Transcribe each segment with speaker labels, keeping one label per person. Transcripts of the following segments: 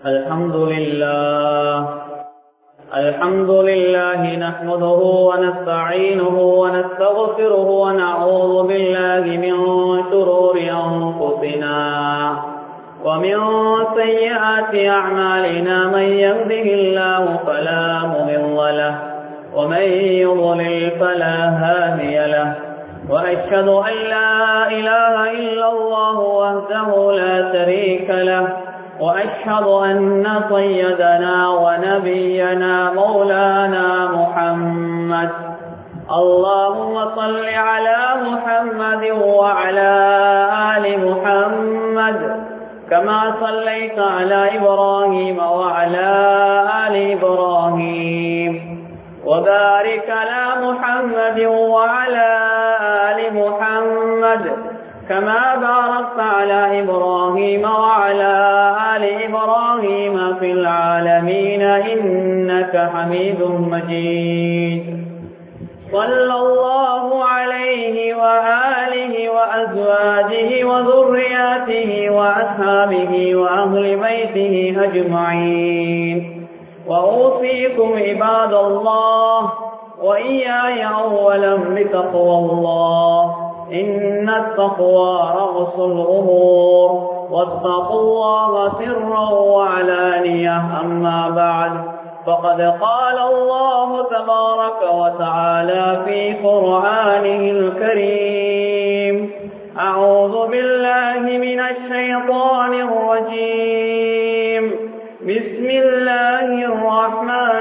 Speaker 1: الحمد لله الحمد لله نحمده ونستعينه ونستغفره ونعوذ بالله من شرور أنفسنا ومن سيئات أعمالنا من يهده الله فلا مضل له ومن يضلل فلا هادي له وأشهد أن لا إله إلا الله وحده لا شريك له وأشهد أن سيدنا ونبينا مولانا محمد اللهم صل على محمد وعلى آل محمد كما صليت على إبراهيم وعلى آل إبراهيم وبارك على محمد وعلى آل محمد كما باركت على إبراهيم وعلى آل إبراهيم في العالمين إنك حميد مجيد صلى الله عليه وآله وأزواجه وذرياته وأصحابه وأهل بيته أجمعين وأوصيكم عباد الله وإياي أولا بتقوى الله إن التقوى رغص الأمور واتقوا الله سرا وعلانية أما بعد فقد قال الله تبارك وتعالى في قرآنه الكريم أعوذ بالله من الشيطان الرجيم بسم الله الرحمن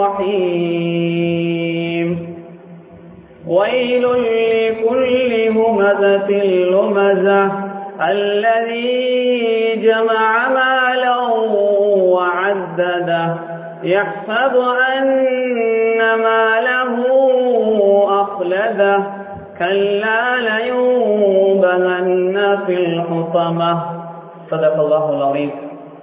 Speaker 1: الرحيم ويل لكل همزة لمزة الذي جمع مالا وعدده يحسب أن ماله أخلده كلا لينبذن في الحطمة صدق الله العظيم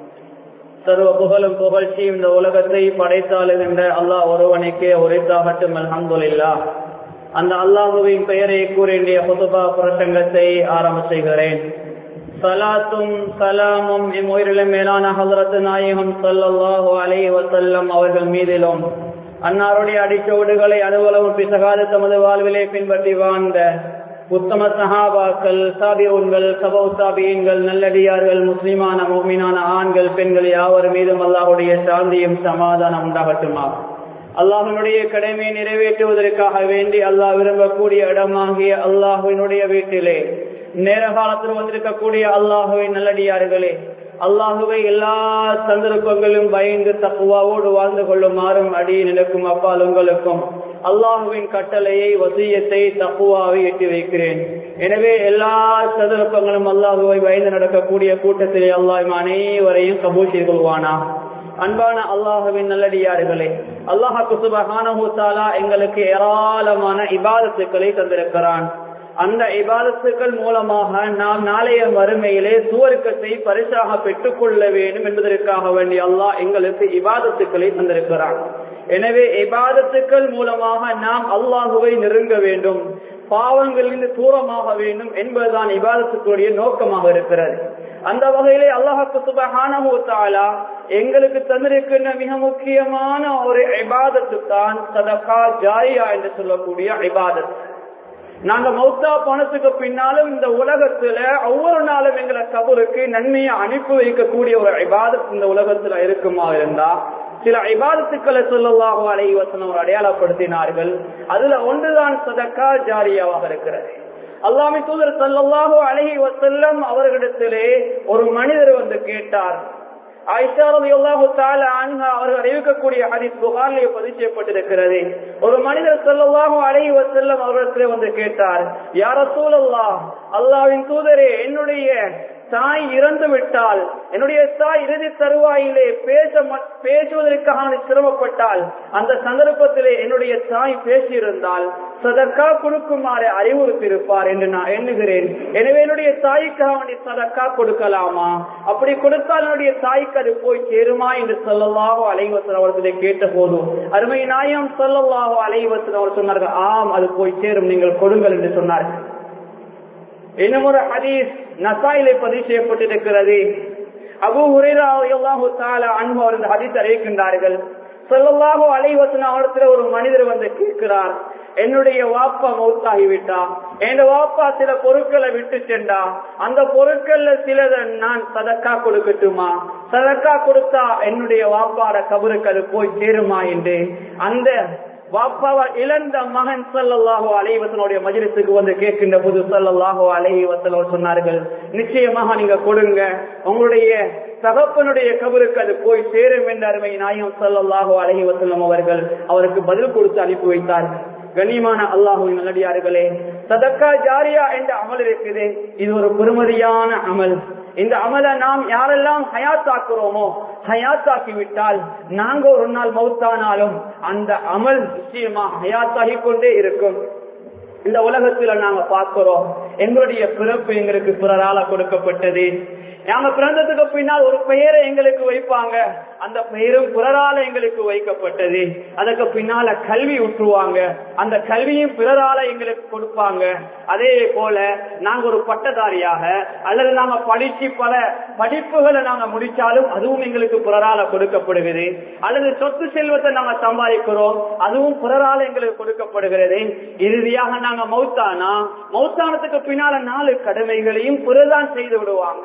Speaker 1: சர்வ புகழும் புகழ்ச்சியும் இந்த உலகத்தை படைத்தாளுகின்ற அல்லாஹ் ஒருவனுக்கே உரைத்தாகட்டும் அல்ஹம்துலில்லா அந்த அல்லாஹுவின் பெயரை கூறிய புதுபா பிரசங்கத்தை ஆரம்ப செய்கிறேன் சலாத்தும் சலாமும் எம் உயிரிலும் மேலான ஹசரத் நாயகம் சல்லாஹூ அலை வசல்லம் அவர்கள் மீதிலும் அன்னாருடைய அடிச்சோடுகளை அலுவலகம் பிசகாத தமது வாழ்விலே பின்பற்றி வாழ்ந்த உத்தம சஹாபாக்கள் சாபியூன்கள் சபௌ சாபியன்கள் நல்லடியார்கள் முஸ்லிமான மோமினான ஆண்கள் பெண்கள் யாவர் மீதும் அல்லாஹுடைய சாந்தியும் சமாதானம் உண்டாகட்டுமா அல்லாஹினுடைய கடமையை நிறைவேற்றுவதற்காக வேண்டி அல்லாஹ் விரும்பக்கூடிய இடமாகிய அல்லாஹுவினுடைய வீட்டிலே நேர காலத்தில் வந்திருக்கக்கூடிய அல்லாஹுவின் நல்லடியார்களே அல்லாஹுவை எல்லா சந்தர்ப்பங்களும் பயந்து தக்குவாவோடு வாழ்ந்து கொள்ளுமாறும் அடி நினைக்கும் அப்பால் உங்களுக்கும் அல்லாஹுவின் கட்டளையை வசியத்தை தக்குவாவை எட்டி வைக்கிறேன் எனவே எல்லா சந்தர்ப்பங்களும் அல்லாஹுவை பயந்து நடக்கக்கூடிய கூட்டத்திலே அல்லாஹ் அனைவரையும் கபூல் செய்து கொள்வானா அன்பான அல்லாஹுவின் நல்லடியார்களே அல்லாஹு குசுபகானா எங்களுக்கு ஏராளமான இபாதத்துக்களை தந்திருக்கிறான் அந்த இபாதத்துக்கள் மூலமாக நாம் நாளைய மறுமையிலே சுவர்க்கத்தை பரிசாக பெற்றுக் கொள்ள வேண்டும் என்பதற்காக வேண்டி அல்லாஹ் எங்களுக்கு இபாதத்துக்களை தந்திருக்கிறான் எனவே இபாதத்துக்கள் மூலமாக நாம் அல்லாஹுவை நெருங்க வேண்டும் பாவங்களிலிருந்து தூரமாக வேண்டும் என்பதுதான் இபாதத்துக்குடைய நோக்கமாக இருக்கிறது அந்த வகையிலே அல்லாஹு சுபஹானா எங்களுக்கு தந்திருக்கின்ற மிக முக்கியமான ஒரு இபாதத்து தான் சதகா ஜாரியா என்று சொல்லக்கூடிய இபாதத் நாங்க மௌத்தா பணத்துக்கு பின்னாலும் இந்த உலகத்துல ஒவ்வொரு நாளும் எங்களை கபருக்கு நன்மையை அனுப்பி வைக்கக்கூடிய ஒரு இபாதத் இந்த உலகத்துல இருக்குமா இருந்தா சில இபாதத்துக்களை சொல்லலாக அலைவசனம் அடையாளப்படுத்தினார்கள் அதுல ஒன்றுதான் சதக்கா ஜாரியாவாக இருக்கிறது அல்லாமி தூதர் சல்லாஹு அலஹி வசல்லம் அவர்களிடத்திலே ஒரு மனிதர் வந்து கேட்டார் அவர்கள் அறிவிக்கக்கூடிய ஹதீஸ் புகாரிலே பதிவு செய்யப்பட்டிருக்கிறது ஒரு மனிதர் சொல்லவாக அழகி செல்லம் அவர்களிடத்திலே வந்து கேட்டார் யார சூழல்லா அல்லாவின் தூதரே என்னுடைய தாய் இறந்து விட்டால் என்னுடைய தாய் இறுதி தருவாயிலே பேச பேசுவதற்காக சிரமப்பட்டால் அந்த சந்தர்ப்பத்திலே என்னுடைய தாய் பேசியிருந்தால் சதக்கா கொடுக்குமாறு அறிவுறுத்திருப்பார் என்று நான் எண்ணுகிறேன் எனவே என்னுடைய தாய்க்காக வேண்டி சதக்கா கொடுக்கலாமா அப்படி கொடுத்தால் என்னுடைய தாய்க்கு அது போய் சேருமா என்று சொல்லலாகோ அலைவசன் அவர்களை கேட்ட போதும் அருமை நாயம் சொல்லலாகோ அலைவசன் அவர் சொன்னார்கள் ஆம் அது போய் சேரும் நீங்கள் கொடுங்கள் என்று சொன்னார்கள் இன்னும் ஒரு ஹதீஸ் நசாயிலே பதிவு செய்யப்பட்டிருக்கிறது அபு ஹுரேரா அன்பு அவர் இந்த ஹதீஸ் அறிவிக்கின்றார்கள் சொல்லலாக அலைவசன அவரத்துல ஒரு மனிதர் வந்து கேட்கிறார் என்னுடைய வாப்பா மௌத்தாகிவிட்டா என் வாப்பா சில பொருட்களை விட்டு சென்றா அந்த பொருட்கள்ல சிலதை நான் சதக்கா கொடுக்கட்டுமா சதக்கா கொடுத்தா என்னுடைய வாப்பாட கபருக்கு அது போய் சேருமா என்று அந்த வாப்பாவா இழந்த மகன் சல்லல்லாஹோ அலைவசனுடைய மஜிலிசுக்கு வந்து கேட்கின்ற போது சல்லல்லாஹோ அலைவசனோடு சொன்னார்கள் நிச்சயமாக நீங்க கொடுங்க உங்களுடைய தகப்பனுடைய கபருக்கு அது போய் சேரும் என்ற அருமை நாயம் சல்லல்லாஹோ அலைவசனம் அவர்கள் அவருக்கு பதில் கொடுத்து அனுப்பி வைத்தார்கள் கண்ணியமான அல்லாஹுவின் நல்லடியார்களே சதக்கா ஜாரியா என்ற அமல் இருக்குது இது ஒரு பெருமதியான அமல் இந்த அமலை நாம் யாரெல்லாம் ஹயாத்தாக்குறோமோ ஹயாத்தாக்கி விட்டால் நாங்க ஒரு நாள் மௌத்தானாலும் அந்த அமல் நிச்சயமா ஹயாத்தாகி கொண்டே இருக்கும் இந்த உலகத்துல நாங்க பார்க்கிறோம் எங்களுடைய பிறப்பு எங்களுக்கு பிறரால கொடுக்கப்பட்டது நாங்க பிறந்ததுக்கு பின்னால் ஒரு பெயரை எங்களுக்கு வைப்பாங்க அந்த பெயரும் பிறரால எங்களுக்கு வைக்கப்பட்டது அதுக்கு பின்னால கல்வி விட்டுருவாங்க அந்த கல்வியும் பிறரால எங்களுக்கு கொடுப்பாங்க அதே போல நாங்க ஒரு பட்டதாரியாக அல்லது நாங்க படிச்சு பல படிப்புகளை நாங்க முடிச்சாலும் அதுவும் எங்களுக்கு பிறரால கொடுக்கப்படுகிறது அல்லது சொத்து செல்வத்தை நாங்க சம்பாதிக்கிறோம் அதுவும் பிறரால எங்களுக்கு கொடுக்கப்படுகிறது இறுதியாக நாங்க மௌத்தானா மௌத்தானத்துக்கு பின்னால நாலு கடமைகளையும் பிறதான் செய்து விடுவாங்க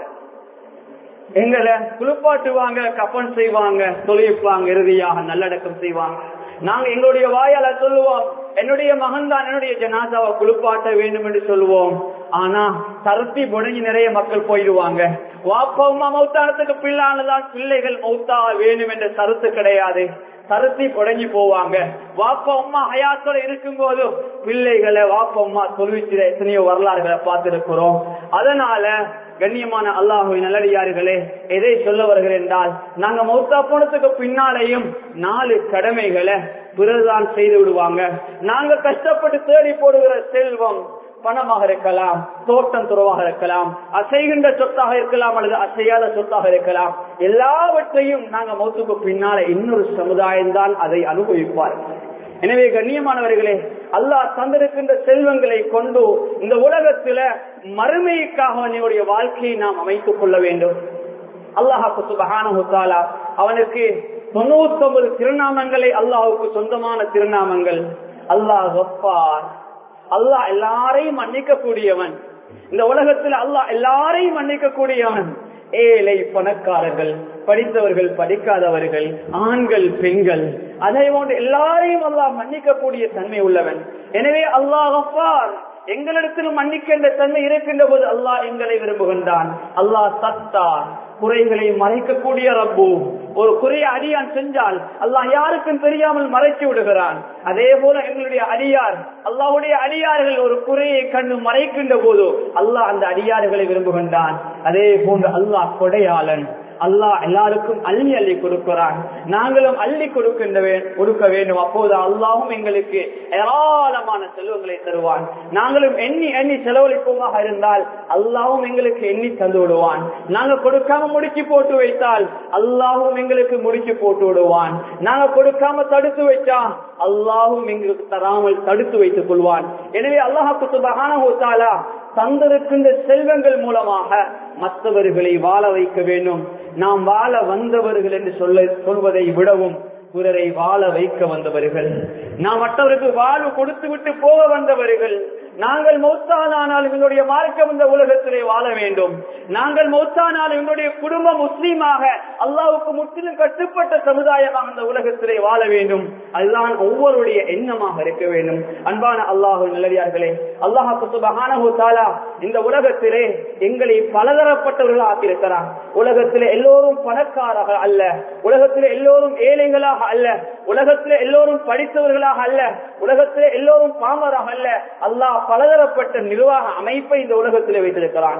Speaker 1: எங்களை குளிப்பாட்டுவாங்க கப்பன் செய்வாங்க தொழிப்பாங்க இறுதியாக நல்லடக்கம் செய்வாங்க நாங்க எங்களுடைய வாயால சொல்லுவோம் என்னுடைய மகன் தான் என்னுடைய ஜனாசாவை குளிப்பாட்ட வேண்டும் என்று சொல்லுவோம் ஆனா தருத்தி புடங்கி நிறைய மக்கள் போயிடுவாங்க வாப்பா அம்மா மௌத்தானத்துக்கு பிள்ளானதான் பிள்ளைகள் மௌத்தா வேணும் என்ற கருத்து கிடையாது கருத்தி புடங்கி போவாங்க வாப்பா அம்மா ஹயாத்தோட இருக்கும் போது பிள்ளைகளை வாப்பா அம்மா தொழுவிச்சிட எத்தனையோ வரலாறுகளை பார்த்திருக்கிறோம் அதனால கண்ணியமான அல்லாஹுவின் நல்லடியார்களே எதை சொல்ல வருகிறேன் என்றால் நாங்க மௌத்தா போனதுக்கு பின்னாலேயும் நாலு கடமைகளை பிறர்தான் செய்து விடுவாங்க நாங்க கஷ்டப்பட்டு தேடி போடுகிற செல்வம் பணமாக இருக்கலாம் தோட்டம் துறவாக இருக்கலாம் அசைகின்ற சொத்தாக இருக்கலாம் அல்லது அசையாத சொத்தாக இருக்கலாம் எல்லாவற்றையும் நாங்க மௌத்துக்கு பின்னால இன்னொரு சமுதாயம் தான் அதை அனுபவிப்பார்கள் எனவே கண்ணியமானவர்களே அல்லாஹ் தந்திருக்கின்ற செல்வங்களை கொண்டு இந்த உலகத்துல மறுமைக்காக என்னுடைய வாழ்க்கையை நாம் அமைத்துக் கொள்ள வேண்டும் அல்லாஹாக்கு சுபகான அவனுக்கு தொண்ணூத்தி ஒன்பது திருநாமங்களை அல்லாஹுக்கு சொந்தமான திருநாமங்கள் அல்லாஹ் கப்பார் அல்லாஹ் எல்லாரையும் மன்னிக்க கூடியவன் இந்த உலகத்தில் அல்லாஹ் எல்லாரையும் மன்னிக்க கூடியவன் ஏழை பணக்காரர்கள் படித்தவர்கள் படிக்காதவர்கள் ஆண்கள் பெண்கள் அதை போன்று எல்லாரையும் அல்லாஹ் மன்னிக்கக்கூடிய தன்மை உள்ளவன் எனவே அல்லாஹ் எங்களிடத்தில் மன்னிக்கின்ற தன்மை இருக்கின்ற போது அல்லாஹ் எங்களை விரும்புகின்றான் அல்லாஹ் சத்தார் குறைகளை மறைக்கக்கூடிய ரப்பு ஒரு குறைய அடியான் செஞ்சால் அல்லாஹ் யாருக்கும் தெரியாமல் மறைச்சு விடுகிறான் அதே போல எங்களுடைய அடியார் அல்லாஹுடைய அடியார்கள் ஒரு குறையை கண்டு மறைக்கின்ற போது அல்லாஹ் அந்த அடியார்களை விரும்புகின்றான் அதே போன்று அல்லாஹ் கொடையாளன் அல்லாஹ் எல்லாருக்கும் அள்ளி அள்ளி கொடுக்கிறான் நாங்களும் அள்ளி கொடுக்கின்ற கொடுக்க வேண்டும் அப்போது அல்லாவும் எங்களுக்கு ஏராளமான செல்வங்களை தருவான் நாங்களும் எண்ணி எண்ணி செலவழிப்போமாக இருந்தால் அல்லாவும் எங்களுக்கு எண்ணி தந்து விடுவான் நாங்க கொடுக்காம முடிச்சு போட்டு வைத்தால் அல்லாவும் எங்களுக்கு முடிச்சு போட்டு விடுவான் நாங்க கொடுக்காம தடுத்து வைச்சா அல்லாவும் எங்களுக்கு தராமல் தடுத்து வைத்துக் கொள்வான் எனவே அல்லாஹாக்கு சுபகான தந்திருக்கின்ற செல்வங்கள் மூலமாக மற்றவர்களை வாழ வைக்க வேண்டும் நாம் வாழ வந்தவர்கள் என்று சொல்ல சொல்வதை விடவும் பிறரை வாழ வைக்க வந்தவர்கள் நாம் மற்றவருக்கு வாழ்வு கொடுத்து விட்டு போக வந்தவர்கள் நாங்கள் மௌத்தானாலும் எங்களுடைய மார்க்கம் இந்த உலகத்திலே வாழ வேண்டும் நாங்கள் மௌத்தானாலும் எங்களுடைய குடும்பம் முஸ்லீமாக அல்லாவுக்கு முற்றிலும் கட்டுப்பட்ட சமுதாயமாக இந்த உலகத்திலே வாழ வேண்டும் அதுதான் ஒவ்வொருடைய எண்ணமாக இருக்க வேண்டும் அன்பான அல்லாஹு நல்லடியார்களே அல்லாஹாக்கு சுபகானஹு தாலா இந்த உலகத்திலே எங்களை பலதரப்பட்டவர்களாக ஆக்கியிருக்கிறார் உலகத்திலே எல்லோரும் பணக்காரர்கள் அல்ல உலகத்திலே எல்லோரும் ஏழைகளாக அல்ல உலகத்திலே எல்லோரும் படித்தவர்களாக அல்ல உலகத்திலே எல்லோரும் பாமராக அல்ல அல்லாஹ் பலதரப்பட்ட நிர்வாக அமைப்பை இந்த உலகத்திலே வைத்திருக்கிறான்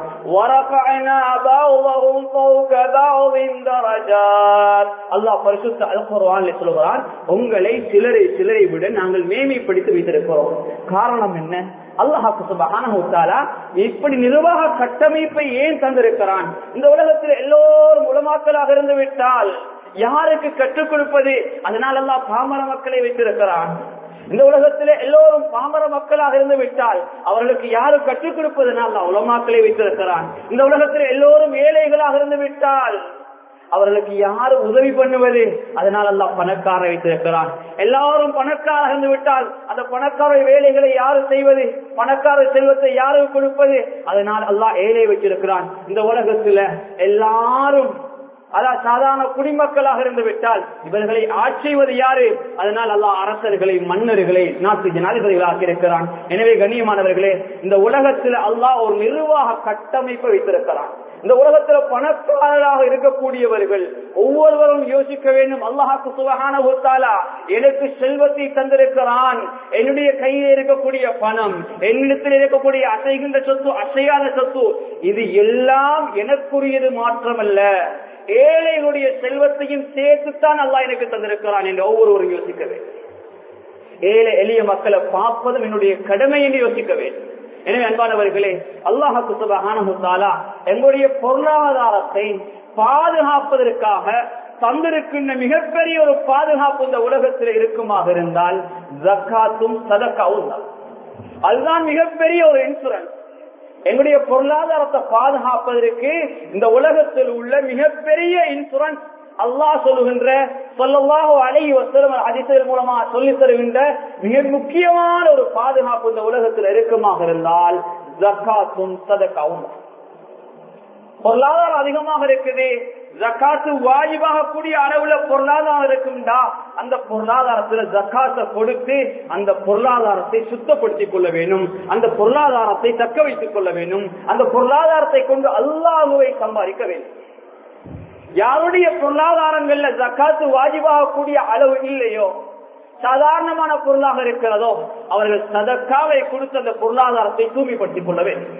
Speaker 1: அல்லாஹ் பரிசுத்த அல்குர்வான் சொல்கிறான் உங்களை சிலரை சிலரை விட நாங்கள் மேமைப்படுத்தி வைத்திருக்கிறோம் காரணம் என்ன அல்லாஹாக்கு சுபகான இப்படி நிர்வாக கட்டமைப்பை ஏன் தந்திருக்கிறான் இந்த உலகத்தில் எல்லோரும் உலமாக்கலாக இருந்து விட்டால் யாருக்கு கற்றுக் கொடுப்பது அதனால் எல்லாம் பாமர மக்களை வைத்திருக்கிறான் இந்த உலகத்திலே எல்லோரும் பாமர மக்களாக இருந்து விட்டால் அவர்களுக்கு யாரும் கற்றுக் கொடுப்பதனால் உலமாக்களை வைத்திருக்கிறான் இந்த உலகத்தில் எல்லோரும் ஏழைகளாக இருந்து விட்டால் அவர்களுக்கு யாரு உதவி பண்ணுவது அதனால் அல்லாஹ் பணக்கார வைத்திருக்கிறான் எல்லாரும் பணக்கார இருந்து விட்டால் அந்த பணக்கார வேலைகளை யாரு செய்வது பணக்கார செல்வத்தை யாருக்கு கொடுப்பது அதனால் அல்லாஹ் ஏழை வச்சிருக்கிறான் இந்த உலகத்துல எல்லாரும் அதான் சாதாரண குடிமக்களாக இருந்து விட்டால் இவர்களை ஆட்சிவது யாரு அதனால் அல்லாஹ் அரசர்களை மன்னர்களை நாட்டு ஜனாதிபதிகளாக இருக்கிறான் எனவே கண்ணியமானவர்களே இந்த உலகத்தில் அல்லாஹ் ஒரு நிர்வாக கட்டமைப்பை வைத்திருக்கிறான் இந்த உலகத்துல பணக்காரராக இருக்கக்கூடியவர்கள் ஒவ்வொருவரும் யோசிக்க வேண்டும் அல்லாஹாக்கு சுபகான ஒத்தாலா எனக்கு செல்வத்தை தந்திருக்கிறான் என்னுடைய கையில் இருக்கக்கூடிய பணம் என்னிடத்தில் இருக்கக்கூடிய அசைகின்ற சொத்து அசையாத சொத்து இது எல்லாம் எனக்குரியது மாற்றமல்ல ஏழைகளுடைய செல்வத்தையும் சேர்த்துத்தான் அல்லா எனக்கு தந்திருக்கிறான் என்று ஒவ்வொருவரும் யோசிக்க வேண்டும் ஏழை எளிய மக்களை பார்ப்பதும் என்னுடைய கடமை என்று யோசிக்க வேண்டும் எனவே அன்பானவர்களே அல்லாஹாக்கு சுபகானா எங்களுடைய பொருளாதாரத்தை பாதுகாப்பதற்காக தந்திருக்கின்ற மிகப்பெரிய ஒரு பாதுகாப்பு இந்த உலகத்தில் இருக்குமாக இருந்தால் ஜக்காத்தும் சதக்காவும் தான் அதுதான் மிகப்பெரிய ஒரு இன்சூரன்ஸ் எங்களுடைய பொருளாதாரத்தை பாதுகாப்பதற்கு இந்த உலகத்தில் உள்ள மிகப்பெரிய இன்சூரன்ஸ் அல்லாஹ் சொல்லுகின்ற சொல்லல்லாஹோ அழகி வசலம் அதிசயம் மூலமா சொல்லி தருகின்ற மிக முக்கியமான ஒரு பாதுகாப்பு இந்த உலகத்தில் இருக்குமாக இருந்தால் ஜக்காத்தும் சதக்காவும் பொருளாதாரம் அதிகமாக இருக்குது ஜக்காத்து வாஜிபாக கூடிய அளவுல பொருளாதாரம் இருக்கும்டா அந்த பொருளாதாரத்துல ஜக்காத்தை கொடுத்து அந்த பொருளாதாரத்தை சுத்தப்படுத்திக் கொள்ள வேண்டும் அந்த பொருளாதாரத்தை தக்க வைத்துக் கொள்ள வேண்டும் அந்த பொருளாதாரத்தை கொண்டு அல்லாஹுவை சம்பாதிக்க வேண்டும் யாருடைய பொருளாதாரங்கள்ல ஜக்காத்து வாஜிபாக கூடிய அளவு இல்லையோ சாதாரணமான பொருளாக இருக்கிறதோ அவர்கள் சதக்காவை கொடுத்து அந்த பொருளாதாரத்தை தூய்மைப்படுத்திக் கொள்ள வேண்டும்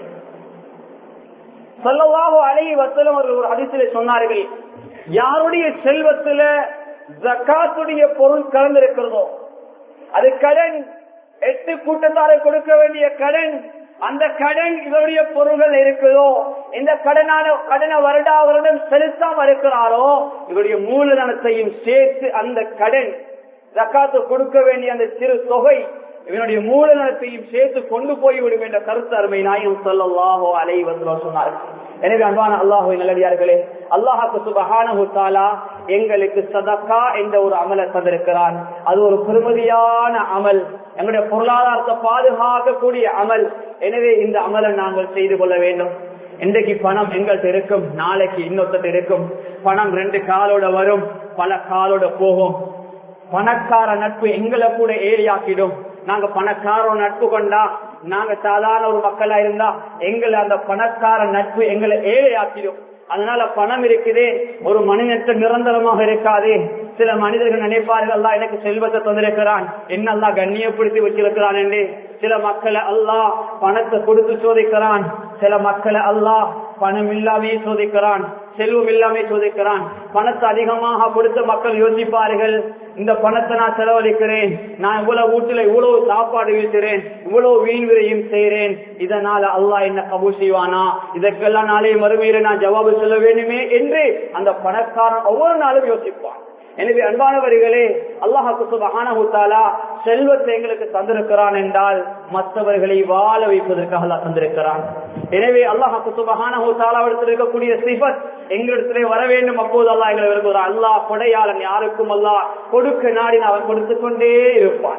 Speaker 1: சொல்லவாக அழகி வசலம் அவர்கள் ஒரு அதிசயில சொன்னார்கள் யாருடைய செல்வத்துல ஜக்காத்துடைய பொருள் கலந்திருக்கிறதோ அது கடன் எட்டு கூட்டத்தாரை கொடுக்க வேண்டிய கடன் அந்த கடன் இவருடைய பொருள்கள் இருக்குதோ இந்த கடனான கடனை வருடா வருடம் செலுத்தாம இருக்கிறாரோ இவருடைய மூலதனத்தையும் சேர்த்து அந்த கடன் ஜக்காத்து கொடுக்க வேண்டிய அந்த சிறு தொகை இவனுடைய மூலதனத்தையும் சேர்த்து கொண்டு போய்விடும் என்ற கருத்து அருமை நாயும் சொல்லல்லாஹோ அலை வந்து சொன்னார்கள் எனவே அன்பான அல்லாஹுவை நல்லடியார்களே அல்லாஹாக்கு சுபஹானா எங்களுக்கு சதக்கா என்ற ஒரு அமலை தந்திருக்கிறான் அது ஒரு பெருமதியான அமல் எங்களுடைய பொருளாதாரத்தை பாதுகாக்கக்கூடிய அமல் எனவே இந்த அமலை நாங்கள் செய்து கொள்ள வேண்டும் இன்றைக்கு பணம் எங்கள்கிட்ட இருக்கும் நாளைக்கு இன்னொருத்த இருக்கும் பணம் ரெண்டு காலோட வரும் பல காலோட போகும் பணக்கார நட்பு எங்களை கூட ஏரியாக்கிடும் நாங்க பணக்கார நட்பு கொண்டா நாங்க சாதாரண ஒரு மக்களா இருந்தா எங்களை அந்த பணக்கார நட்பு எங்களை ஏழையாக்கிடும் அதனால பணம் இருக்குதே ஒரு மனிதனுக்கு நிரந்தரமாக இருக்காது சில மனிதர்கள் நினைப்பார்கள் அல்லா எனக்கு செல்வத்தை தந்திருக்கிறான் என்ன அல்லா கண்ணியப்படுத்தி வச்சிருக்கிறான் என்று சில மக்களை அல்லாஹ் பணத்தை கொடுத்து சோதிக்கிறான் சில மக்களை அல்லாஹ் பணம் இல்லாமே சோதிக்கிறான் செல்வம் இல்லாமே சோதிக்கிறான் பணத்தை அதிகமாக கொடுத்த மக்கள் யோசிப்பார்கள் இந்த பணத்தை நான் செலவழிக்கிறேன் நான் இவ்வளவு வீட்டுல இவ்வளவு சாப்பாடு வீழ்த்துறேன் இவ்வளவு வீண் விரையும் செய்கிறேன் இதனால அல்லாஹ் என்ன கபூல் செய்வானா இதற்கெல்லாம் நாளே மறுமையில நான் ஜவாபு சொல்ல வேண்டுமே என்று அந்த பணக்காரன் ஒவ்வொரு நாளும் யோசிப்பான் எனவே அன்பானவர்களே அல்லாஹாலா செல்வத்தை எங்களுக்கு தந்திருக்கிறான் என்றால் மற்றவர்களை வாழ வைப்பதற்காக அல்லா தந்திருக்கிறான் எனவே அல்லாஹாலா இருக்கக்கூடிய சிபத் எங்களிடத்திலே வர வேண்டும் அப்போது அல்லா எங்களை விரும்புகிறார் அல்லாஹ் கொடையாளன் யாருக்கும் அல்லாஹ் கொடுக்க நாடின் அவன் கொடுத்து கொண்டே இருப்பான்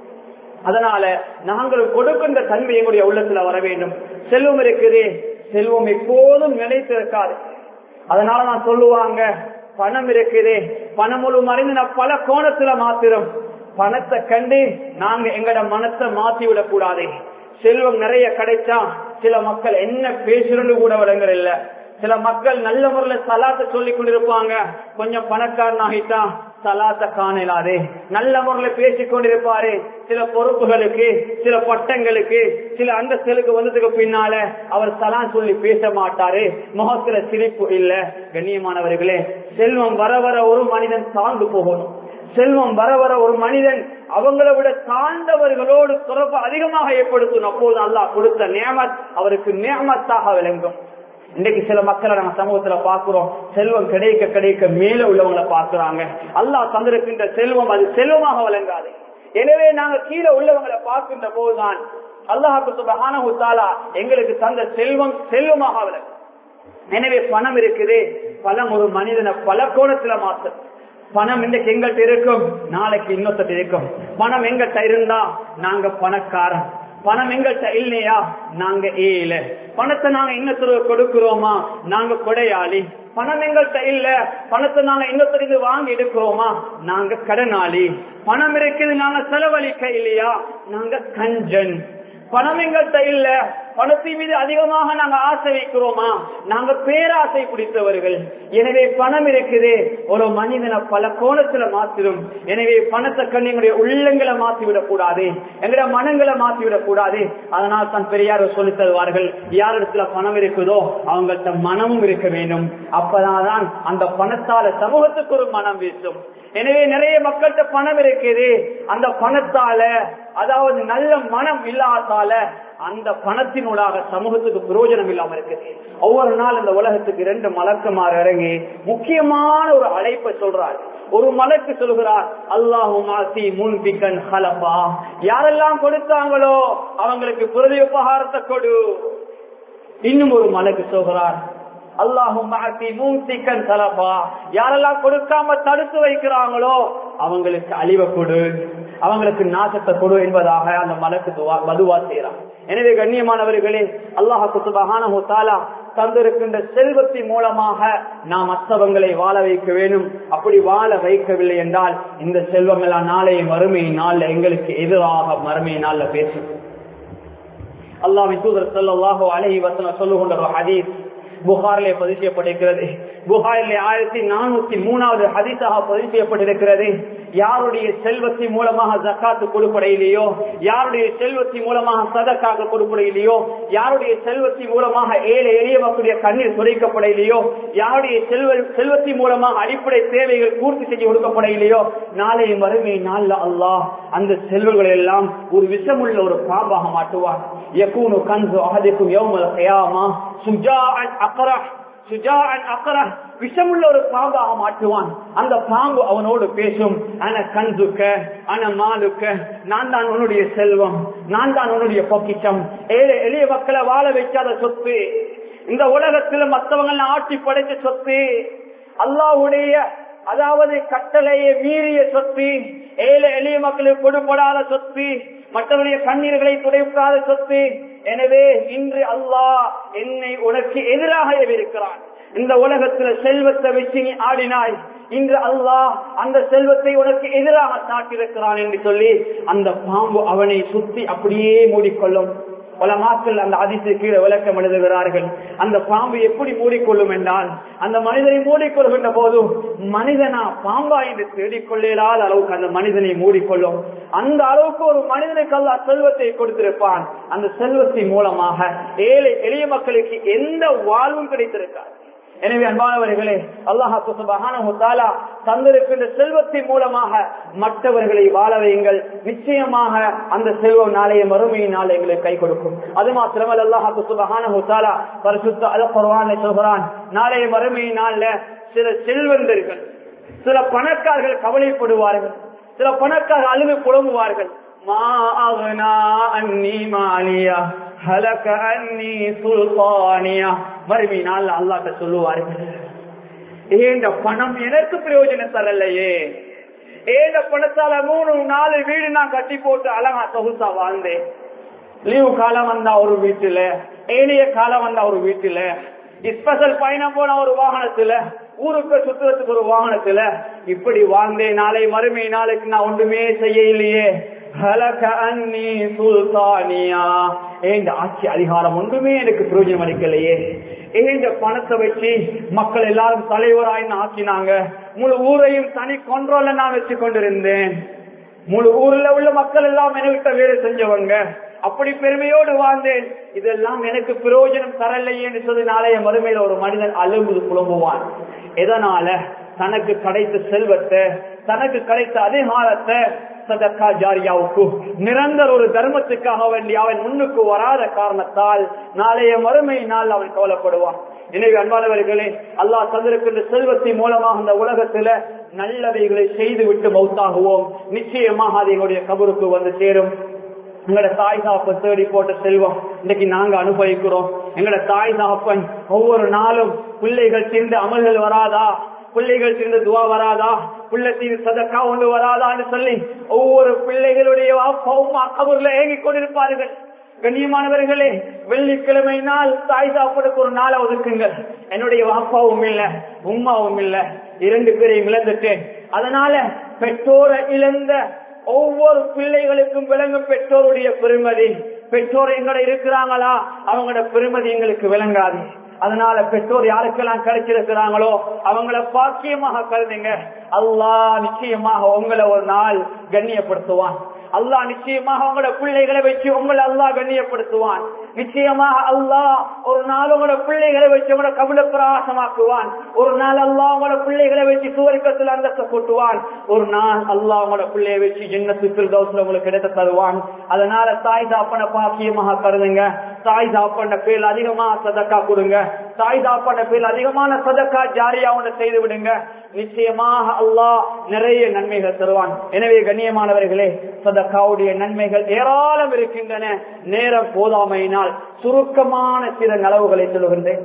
Speaker 1: அதனால நாங்கள் கொடுக்கின்ற தன்மை எங்களுடைய உள்ளத்துல வர வேண்டும் செல்வம் இருக்குதே செல்வம் எப்போதும் நினைத்திருக்காது அதனால நான் சொல்லுவாங்க பணம் இருக்குதே பணம் முழு மறைந்து பல கோணத்துல மாத்திரம் பணத்தை கண்டு நாங்க எங்கட மனத்தை மாத்தி விடக் கூடாது செல்வம் நிறைய கிடைச்சா சில மக்கள் என்ன பேசுறது கூட விளங்குற இல்ல சில மக்கள் நல்ல முறையில சலாத்தை சொல்லி கொண்டிருப்பாங்க கொஞ்சம் பணக்காரன் ஆகிட்டா சலாத்த காணலாதே நல்ல முறையில பேசிக் கொண்டிருப்பாரு சில பொறுப்புகளுக்கு சில பட்டங்களுக்கு சில அந்தஸ்தலுக்கு வந்ததுக்கு பின்னால அவர் சலான் சொல்லி பேச மாட்டாரு முகத்துல சிரிப்பு இல்ல கண்ணியமானவர்களே செல்வம் வர வர ஒரு மனிதன் தாழ்ந்து போகணும் செல்வம் வர வர ஒரு மனிதன் அவங்களை விட தாழ்ந்தவர்களோடு தொடர்பு அதிகமாக ஏற்படுத்தும் அப்போது அல்லாஹ் கொடுத்த நியமத் அவருக்கு நியமத்தாக விளங்கும் இன்னைக்கு சில மக்களை நம்ம சமூகத்துல பாக்குறோம் செல்வம் கிடைக்க கிடைக்க மேல உள்ளவங்களை பாக்குறாங்க அல்லாஹ் தந்திருக்கின்ற செல்வம் அது செல்வமாக விளங்காது எனவே நாங்க கீழே உள்ளவங்களை பார்க்கின்ற போதுதான் அல்லாஹாக்கு சுபஹானஹு தஆலா எங்களுக்கு தந்த செல்வம் செல்வமாக விளங்கும் எனவே பணம் இருக்குது பணம் ஒரு மனிதனை பல கோணத்துல மாத்தும் பணம் இன்றைக்கு எங்கள்கிட்ட இருக்கும் நாளைக்கு இன்னொருத்த இருக்கும் பணம் எங்கள்கிட்ட இருந்தா நாங்க பணக்காரன் பணம் எங்கள்கிட்ட இல்லையா நாங்க ஏல பணத்தை நாங்க இன்னொருத்தர் கொடுக்கிறோமா நாங்க கொடையாளி பணம் எங்கள்கிட்ட இல்ல பணத்தை நாங்க இன்னொருத்தருக்கு வாங்கி எடுக்கிறோமா நாங்க கடனாளி பணம் இருக்குது நாங்க செலவழிக்க இல்லையா நாங்க கஞ்சன் பணம் எங்கள்கிட்ட இல்ல பணத்தின் மீது அதிகமாக நாங்க ஆசை வைக்கிறோமா நாங்க பேராசை பிடித்தவர்கள் எனவே பணம் இருக்குது ஒரு மனிதனை பல கோணத்துல மாத்திரும் எனவே பணத்தை கண் எங்களுடைய உள்ளங்களை மாத்தி விடக் கூடாது எங்களுடைய மனங்களை மாத்தி விடக் கூடாது அதனால் தான் பெரியார் சொல்லி தருவார்கள் யார் இடத்துல பணம் இருக்குதோ அவங்கள்ட்ட மனமும் இருக்க வேண்டும் அப்பதான் அந்த பணத்தால சமூகத்துக்கு ஒரு மனம் வீசும் எனவே நிறைய மக்கள்கிட்ட பணம் இருக்குது அந்த பணத்தால அதாவது நல்ல மனம் இல்லாதால அந்த பணத்தினூடாக சமூகத்துக்கு பிரயோஜனம் இல்லாம இருக்குது ஒவ்வொரு நாள் இந்த உலகத்துக்கு ரெண்டு மலக்குமார் இறங்கி முக்கியமான ஒரு அழைப்பை சொல்றார் ஒரு மலக்கு சொல்கிறார் அல்லாஹு மாசி முன்பிக்கன் ஹலபா யாரெல்லாம் கொடுத்தாங்களோ அவங்களுக்கு பிரதி உபகாரத்தை கொடு இன்னும் ஒரு மலக்கு சொல்கிறார் அல்லாஹும் யாரெல்லாம் கொடுக்காம தடுத்து வைக்கிறாங்களோ அவங்களுக்கு அழிவை கொடு அவங்களுக்கு நாசத்தை கொடு என்பதாக அந்த மலக்கு மதுவா செய்யறான் எனவே கண்ணியமானவர்களே அல்லாஹ் குத்துபகான தந்திருக்கின்ற செல்வத்தின் மூலமாக நாம் மற்றவங்களை வாழ வைக்க வேண்டும் அப்படி வாழ வைக்கவில்லை என்றால் இந்த செல்வம் எல்லாம் நாளைய மறுமை நாள்ல எங்களுக்கு எதிராக மறுமை நாள்ல பேசும் அல்லாவின் தூதர் செல்லாஹோ அழகி வசனம் சொல்லுகின்ற ஒரு ஹதீஸ் புகாரிலே பதிவு செய்யப்பட்டிருக்கிறது புகாரிலே ஆயிரத்தி நானூத்தி மூணாவது ஹதீஸாக பதிவு செய்யப்பட்டிருக்கிறது யாருடைய செல்வத்தின் மூலமாக ஜக்காத்து கொடுப்படையிலேயோ யாருடைய செல்வத்தின் மூலமாக சதக்காக கொடுப்படையிலேயோ யாருடைய செல்வத்தின் மூலமாக ஏழை எளிய மக்களுடைய கண்ணீர் துடைக்கப்படையிலேயோ யாருடைய செல்வ செல்வத்தின் மூலமாக அடிப்படை தேவைகள் பூர்த்தி செய்ய கொடுக்கப்படையிலேயோ நாளை மறுமை நாள்ல அல்லாஹ் அந்த செல்வங்கள் எல்லாம் ஒரு விஷமுள்ள ஒரு பாம்பாக மாட்டுவார் யகூனு கன்சு அகதிக்கும் யௌமல் கயாமா சுஜாஅன் அக்ரஹ் சுஜாஅன் அக்ரஹ் விஷமுள்ள ஒரு பாம்பாக மாற்றுவான் அந்த பாம்பு அவனோடு பேசும் அன கஞ்சுக்க அன மாலுக்க நான் தான் உன்னுடைய செல்வம் நான் தான் உன்னுடைய பொக்கிச்சம் ஏழை எளிய மக்களை வாழ வைக்காத சொத்து இந்த உலகத்துல மற்றவங்க ஆட்சி படைச்ச சொத்து அல்லாஹுடைய அதாவது கட்டளையை மீறிய சொத்து ஏழை எளிய மக்களுக்கு கொடுப்படாத சொத்து மற்றவருடைய கண்ணீர்களை துடைக்காத சொத்து எனவே இன்று அல்லாஹ் என்னை உனக்கு எதிராக இருக்கிறான் இந்த உலகத்துல செல்வத்தை வச்சு நீ ஆடினாய் இன்று அல்லாஹ் அந்த செல்வத்தை உனக்கு எதிராக சாட்டியிருக்கிறான் என்று சொல்லி அந்த பாம்பு அவனை சுத்தி அப்படியே மூடிக்கொள்ளும் பல மாக்கள் அந்த அதிசு கீழே விளக்கம் எழுதுகிறார்கள் அந்த பாம்பு எப்படி மூடிக்கொள்ளும் என்றால் அந்த மனிதனை மூடிக்கொள்கின்ற போதும் மனிதனா பாம்பா என்று தேடிக்கொள்ளாத அளவுக்கு அந்த மனிதனை மூடிக்கொள்ளும் அந்த அளவுக்கு ஒரு மனிதனுக்கு அல்ல செல்வத்தை கொடுத்திருப்பான் அந்த செல்வத்தின் மூலமாக ஏழை எளிய மக்களுக்கு எந்த வாழ்வும் கிடைத்திருக்காது எனவே அன்பானவர்களே அல்லாஹால தந்திருக்கின்ற செல்வத்தின் மூலமாக மற்றவர்களை வாழ வையுங்கள் நிச்சயமாக அந்த செல்வம் நாளைய மறுமையினால் எங்களுக்கு கை கொடுக்கும் அது மாத்திரமல் அல்லாஹாக்கு சுபகான பரிசுத்த அல குர்வானை சொல்கிறான் நாளைய மறுமையினால சில செல்வந்தர்கள் சில பணக்காரர்கள் கவலைப்படுவார்கள் சில பணக்காரர்கள் அழுது புலம்புவார்கள் மா அகனா அன்னி மாலியா ஹலக அன்னி சுல்தானியா மறுமை நாள் அல்லாட்ட சொல்லுவார்கள் ஏண்ட பணம் எனக்கு பிரயோஜனம் தரலையே ஏண்ட பணத்தால மூணு நாலு வீடு நான் கட்டி போட்டு அழகா சொகுசா வாழ்ந்தேன் லீவு காலம் வந்தா ஒரு வீட்டுல ஏனைய காலம் வந்தா ஒரு வீட்டுல ஸ்பெஷல் பயணம் போன ஒரு வாகனத்துல ஊருக்கு சுத்துறதுக்கு ஒரு வாகனத்துல இப்படி வாழ்ந்தேன் நாளை மறுமை நாளைக்கு நான் ஒன்றுமே செய்ய இல்லையே ஆட்சி அதிகாரம் ஒன்றுமே எனக்கு பிரயோஜனம் அளிக்கலையே ஏந்த பணத்தை வச்சு மக்கள் எல்லாரும் தலைவராய் ஆக்கினாங்க முழு ஊரையும் தனி கொன்றோல நான் வச்சு கொண்டிருந்தேன் முழு ஊர்ல உள்ள மக்கள் எல்லாம் என்கிட்ட வேலை செஞ்சவங்க அப்படி பெருமையோடு வாழ்ந்தேன் இதெல்லாம் எனக்கு பிரயோஜனம் தரலையே என்று சொல்லி நாளைய மறுமையில ஒரு மனிதன் அலும்புது புலம்புவான் எதனால தனக்கு கிடைத்த செல்வத்தை தனக்கு கிடைத்த அதிகாரத்தை சதக்கா ஜாரியாவுக்கு நிரந்தர ஒரு தர்மத்துக்காக வேண்டி அவன் முன்னுக்கு வராத காரணத்தால் நாளைய மறுமை நாள் அவன் கவலைப்படுவான் எனவே அன்பானவர்களே அல்லாஹ் தந்திருக்கின்ற செல்வத்தின் மூலமாக அந்த உலகத்துல நல்லவைகளை செய்து விட்டு மௌத்தாகுவோம் நிச்சயமாக அது எங்களுடைய கபருக்கு வந்து சேரும் எங்களோட தாய் சாப்ப தேடி போட்ட செல்வம் இன்னைக்கு நாங்க அனுபவிக்கிறோம் எங்களோட தாய் சாப்பன் ஒவ்வொரு நாளும் பிள்ளைகள் சேர்ந்து அமல்கள் வராதா பிள்ளைகள் சேர்ந்து துவா வராதா பிள்ளைத்தின் சதக்கா ஒன்று வராதான்னு சொல்லி ஒவ்வொரு பிள்ளைகளுடைய வாப்பாவும் கபூர்ல ஏங்கிக் கொண்டிருப்பார்கள் கண்ணியமானவர்களே வெள்ளிக்கிழமை நாள் தாய் சாப்பிடுக்கு ஒரு நாளை ஒதுக்குங்கள் என்னுடைய வாப்பாவும் இல்ல உமாவும் இல்ல இரண்டு பேரையும் இழந்துட்டேன் அதனால பெற்றோரை இழந்த ஒவ்வொரு பிள்ளைகளுக்கும் விளங்கும் பெற்றோருடைய பெருமதி பெற்றோர் எங்கட இருக்கிறாங்களா அவங்களோட பெருமதி எங்களுக்கு விளங்காது அதனால பெற்றோர் யாருக்கெல்லாம் கிடைச்சிருக்கிறாங்களோ அவங்கள பாக்கியமாக கருதுங்க அல்லாஹ் நிச்சயமாக உங்களை ஒரு நாள் கண்ணியப்படுத்துவான் அல்லாஹ் நிச்சயமாக உங்களோட பிள்ளைகளை வச்சு உங்களை அல்லாஹ் கண்ணியப்படுத்துவான் நிச்சயமாக அல்லாஹ் ஒரு நாள் உங்களோட பிள்ளைகளை வச்சு உங்களோட கபில பிரகாசமாக்குவான் ஒரு நாள் அல்லாஹ் உங்களோட பிள்ளைகளை வச்சு சுவர்க்கத்தில் அந்தஸ்து கூட்டுவான் ஒரு நாள் அல்லாஹ் உங்களோட பிள்ளையை வச்சு ஜென்னத்து தௌசல உங்களுக்கு கிடைத்த தருவான் அதனால தாய் தாப்பன பாக்கியமாக கருதுங்க தாய் தாப்பன பேர் அதிகமா சதக்கா கொடுங்க தாய் தாப்பன பேர் அதிகமான சதக்கா ஜாரியா ஒன்று செய்து விடுங்க நிச்சயமாக அல்லாஹ் நிறைய நன்மைகள் தருவான் எனவே கண்ணியமானவர்களே சதக்காவுடைய நன்மைகள் ஏராளம் இருக்கின்றன நேரம் போதாமையினால் சுருக்கமான சில நலவுகளை சொல்லுகின்றேன்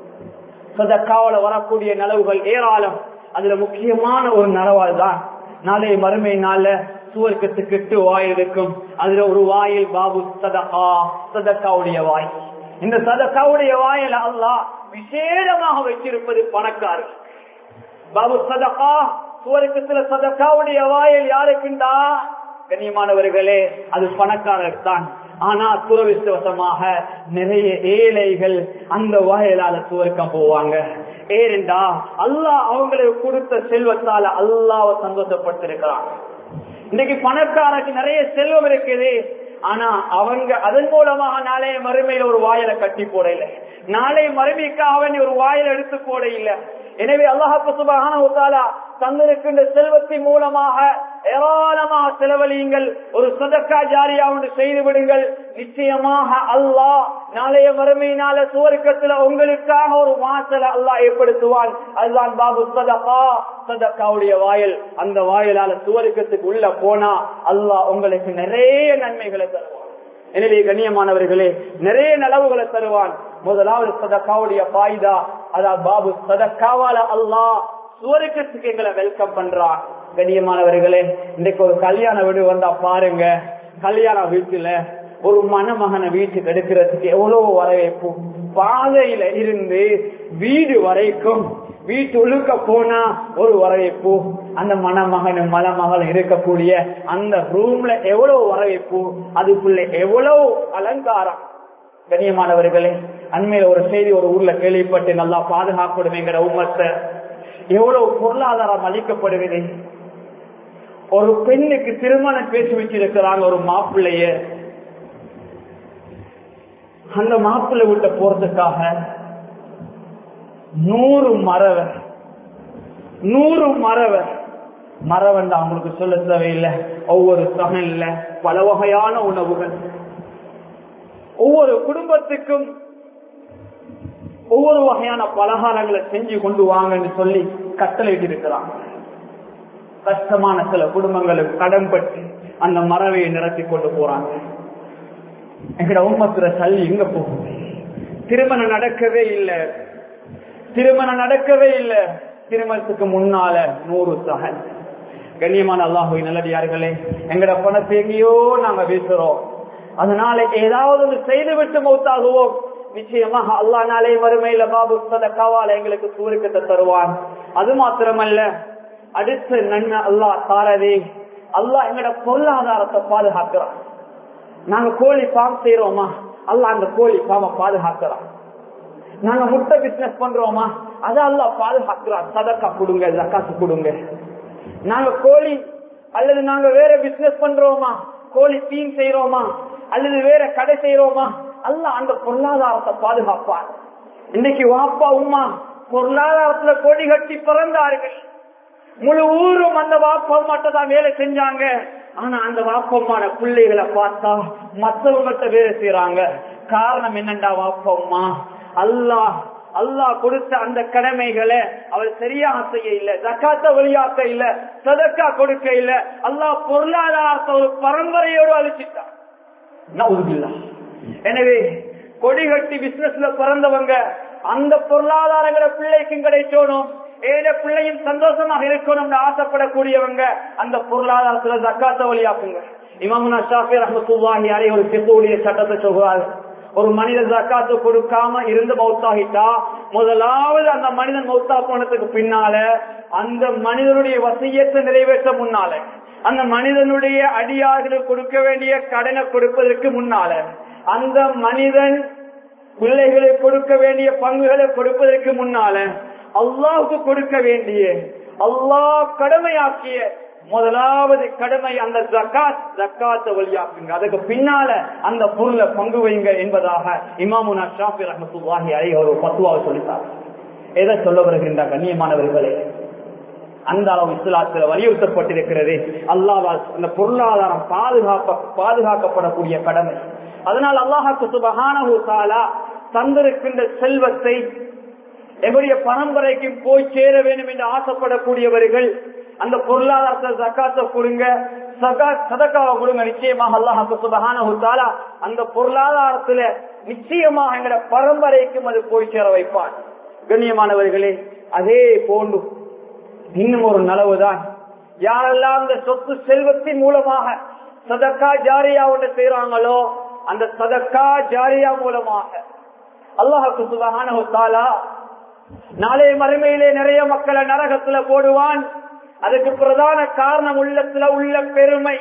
Speaker 1: சதக்காவில வரக்கூடிய நலவுகள் ஏராளம் அதுல முக்கியமான ஒரு நலவால் தான் நாளைய மறுமை நாள்ல சுவர்க்கத்துக்கு எட்டு வாயில் இருக்கும் அதுல ஒரு வாயில் பாபு சதகா சதக்காவுடைய வாய் இந்த சதக்காவுடைய வாயில அல்லாஹ் விசேடமாக வச்சிருப்பது பணக்காரர் பாபு சதகா சுவர்க்கத்துல சதக்காவுடைய வாயில் யாருக்குண்டா கண்ணியமானவர்களே அது பணக்காரர் தான் ஆனா துரவிசுவசமாக நிறைய ஏழைகள் அந்த வாயிலால சுவர்க்கம் போவாங்க ஏனென்றா அல்லாஹ் அவங்களுக்கு கொடுத்த செல்வத்தால அல்லாவை சந்தோஷப்படுத்திருக்கிறான் இன்னைக்கு பணக்காரருக்கு நிறைய செல்வம் இருக்குது ஆனா அவங்க அதன் மூலமாக நாளைய மறுமையில ஒரு வாயில கட்டி போட இல்லை நாளை மறுமைக்காக வேண்டிய ஒரு வாயில எடுத்து போட இல்லை எனவே அல்லாஹு சுபகான தந்திருக்கின்ற செல்வத்தின் மூலமாக ஏராளமாக செலவழியுங்கள் ஒரு சதக்கா ஜாரியா ஒன்று செய்து விடுங்கள் நிச்சயமாக அல்லாஹ் நாளைய மறுமையினால சுவர்க்கத்துல உங்களுக்காக ஒரு வாசலை அல்லாஹ் ஏற்படுத்துவான் அதுதான் பாபு சதகா சதக்காவுடைய வாயில் அந்த வாயிலால சுவர்க்கத்துக்கு உள்ள போனா அல்லாஹ் உங்களுக்கு நிறைய நன்மைகளை தருவான் எனவே கண்ணியமானவர்களே நிறைய நலவுகளை தருவான் முதலாவது சதக்காவுடைய பாய்தா அதான் பாபு சதக்காவால அல்லாஹ் சுவர்க்கத்துக்கு எங்களை வெல்கம் பண்றான் கண்ணியமானவர்களே இன்னைக்கு ஒரு கல்யாண வீடு வந்தா பாருங்க கல்யாண வீட்டுல ஒரு மணமகனை வீட்டுக்கு எடுக்கிறதுக்கு எவ்வளவு வரவேற்பு பாதையில இருந்து வீடு வரைக்கும் வீட்டு உழுக்க போனா ஒரு வரவேற்பு அந்த மணமகனும் மணமகளும் இருக்கக்கூடிய அந்த ரூம்ல எவ்வளவு வரவேற்பு அதுக்குள்ள எவ்வளவு அலங்காரம் கண்ணியமானவர்களே அண்மையில ஒரு செய்தி ஒரு ஊர்ல கேள்விப்பட்டு நல்லா பாதுகாக்கப்படுமேங்கிற உமத்தை எவ்வளவு பொருளாதாரம் அளிக்கப்படுகிறது ஒரு பெண்ணுக்கு திருமணம் பேசி வச்சிருக்கிறாங்க ஒரு மாப்பிள்ளைய அந்த மாப்பிள்ளை விட்ட போறதுக்காக நூறு மரவர் நூறு மரவர் மரவன் அவங்களுக்கு சொல்ல தேவையில்லை ஒவ்வொரு சகன்ல பல வகையான உணவுகள் ஒவ்வொரு குடும்பத்துக்கும் ஒவ்வொரு வகையான பலகாரங்களை செஞ்சு கொண்டு வாங்கன்னு சொல்லி கட்டளையிட்டு இருக்கிறாங்க கஷ்டமான சில குடும்பங்களுக்கு கடன் பட்டு அந்த மரவையை நிரப்பி கொண்டு போறாங்க எங்கட உண்மத்துல சல்லி எங்க போகும் திருமணம் நடக்கவே இல்லை திருமணம் நடக்கவே இல்லை திருமணத்துக்கு முன்னால நூறு சகன் கண்ணியமான அல்லாஹு நல்லடியார்களே எங்கட பணத்தை எங்கேயோ நாங்க வீசுறோம் அதனால ஏதாவது ஒன்று செய்து விட்டு மௌத்தாகுவோம் நிச்சயமாக அல்லா நாளே மறுமையில பாபு சதக்காவால எங்களுக்கு சூரியக்கத்தை தருவான் அது மாத்திரமல்ல அடுத்த நன்மை அல்லாஹ் தாரதே அல்லாஹ் எங்கட பொருளாதாரத்தை பாதுகாக்கிறான் நாங்க கோழி ஃபார்ம் செய்யறோமா அல்லாஹ் அந்த கோழி ஃபார்ம பாதுகாக்கிறான் நாங்க முட்டை பிசினஸ் பண்றோமா அத அல்லா பாதுகாக்கிறான் சதக்கா கொடுங்க ஜக்காத்து கொடுங்க நாங்க கோழி அல்லது நாங்க வேற பிசினஸ் பண்றோமா கோழி தீன் செய்யறோமா அல்லது வேற கடை செய்யறோமா அல்ல அந்த பொருளாதாரத்தை பாதுகாப்பார் இன்னைக்கு வாப்பா உமா பொருளாதாரத்துல கொடி கட்டி பிறந்தார்கள் முழு ஊரும் அந்த வாப்பம்மாட்ட தான் வேலை செஞ்சாங்க ஆனா அந்த வாப்பம்மான பிள்ளைகளை பார்த்தா மற்றவங்கள்ட்ட வேலை செய்யறாங்க காரணம் என்னண்டா வாப்பம்மா அல்லாஹ் அல்லாஹ் கொடுத்த அந்த கடமைகளை அவர் சரியாக செய்ய இல்ல ஜக்காத்த வழியாக்க இல்ல சதக்கா கொடுக்க இல்ல அல்லாஹ் பொருளாதாரத்தை ஒரு பரம்பரையோடு அழிச்சிட்டான் நவுதுபில்லா எனவே கொடி கட்டி பிசினஸ்ல பிறந்தவங்க அந்த பொருளாதாரங்களை பிள்ளைக்கும் கிடைச்சோனும் ஏழை பிள்ளையும் சந்தோஷமாக இருக்கணும்னு ஆசைப்படக்கூடியவங்க அந்த பொருளாதாரத்துல ஜக்காத்த வழியாக்குங்க இமாமுனா ஷாஃபி ரஹமத்துல்லாஹி அலை ஒரு சிக்குடைய சட்டத்தை சொல்கிறார் ஒரு மனிதன் ஜக்காத்து கொடுக்காம இருந்து மௌத்தாகிட்டா முதலாவது அந்த மனிதன் மௌத்தா போனதுக்கு பின்னால அந்த மனிதனுடைய வசியத்தை நிறைவேற்ற முன்னால அந்த மனிதனுடைய அடியார்களுக்கு கொடுக்க வேண்டிய கடனை கொடுப்பதற்கு முன்னால அந்த மனிதன் பிள்ளைகளுக்கு கொடுக்க வேண்டிய பங்குகளை கொடுப்பதற்கு முன்னால அல்லாவுக்கு கொடுக்க வேண்டிய அல்லாஹ் கடமையாக்கிய முதலாவது கடமை அந்த ஜக்காத் ஜக்காத்த வழியாக்குங்க அதுக்கு பின்னால அந்த பொருளை பங்கு வைங்க என்பதாக இமாமுனா ஷாஃபி ரஹமத்துல்லாஹி அலை ஒரு பத்துவாவை சொல்லித்தார் எதை சொல்ல வருகின்ற கண்ணியமானவர்களே அந்த அளவு இஸ்லாத்தில் வலியுறுத்தப்பட்டிருக்கிறது அல்லாவால் அந்த பொருளாதாரம் பாதுகாப்ப பாதுகாக்கப்படக்கூடிய கடமை அதனால் அல்லாஹாக்கு சுபகானு தாலா தந்திருக்கின்ற செல்வத்தை எங்களுடைய பரம்பரைக்கு போய் சேர வேண்டும் என்று ஆசைப்படக்கூடியவர்கள் அந்த பொருளாதாரத்தை சக்காத்த கொடுங்க சதக்காவை கொடுங்க நிச்சயமாக அல்லாஹாக்கு சுபகானு தாலா அந்த பொருளாதாரத்துல நிச்சயமாக எங்களோட பரம்பரைக்கும் அது போய் சேர வைப்பான் கண்ணியமானவர்களே அதே போன்று இன்னும் ஒரு நலவுதான் யாரெல்லாம் அந்த சொத்து செல்வத்தின் மூலமாக சதக்கா ஜாரியா ஒன்று செய்யறாங்களோ அந்த சதக்கா ஜாரியா மூலமாக அல்லாஹுக்கு சுபகான தாலா நாளைய மறுமையிலே நிறைய மக்களை நரகத்துல போடுவான் அதுக்கு பிரதான காரணம் உள்ளத்துல உள்ள பெருமை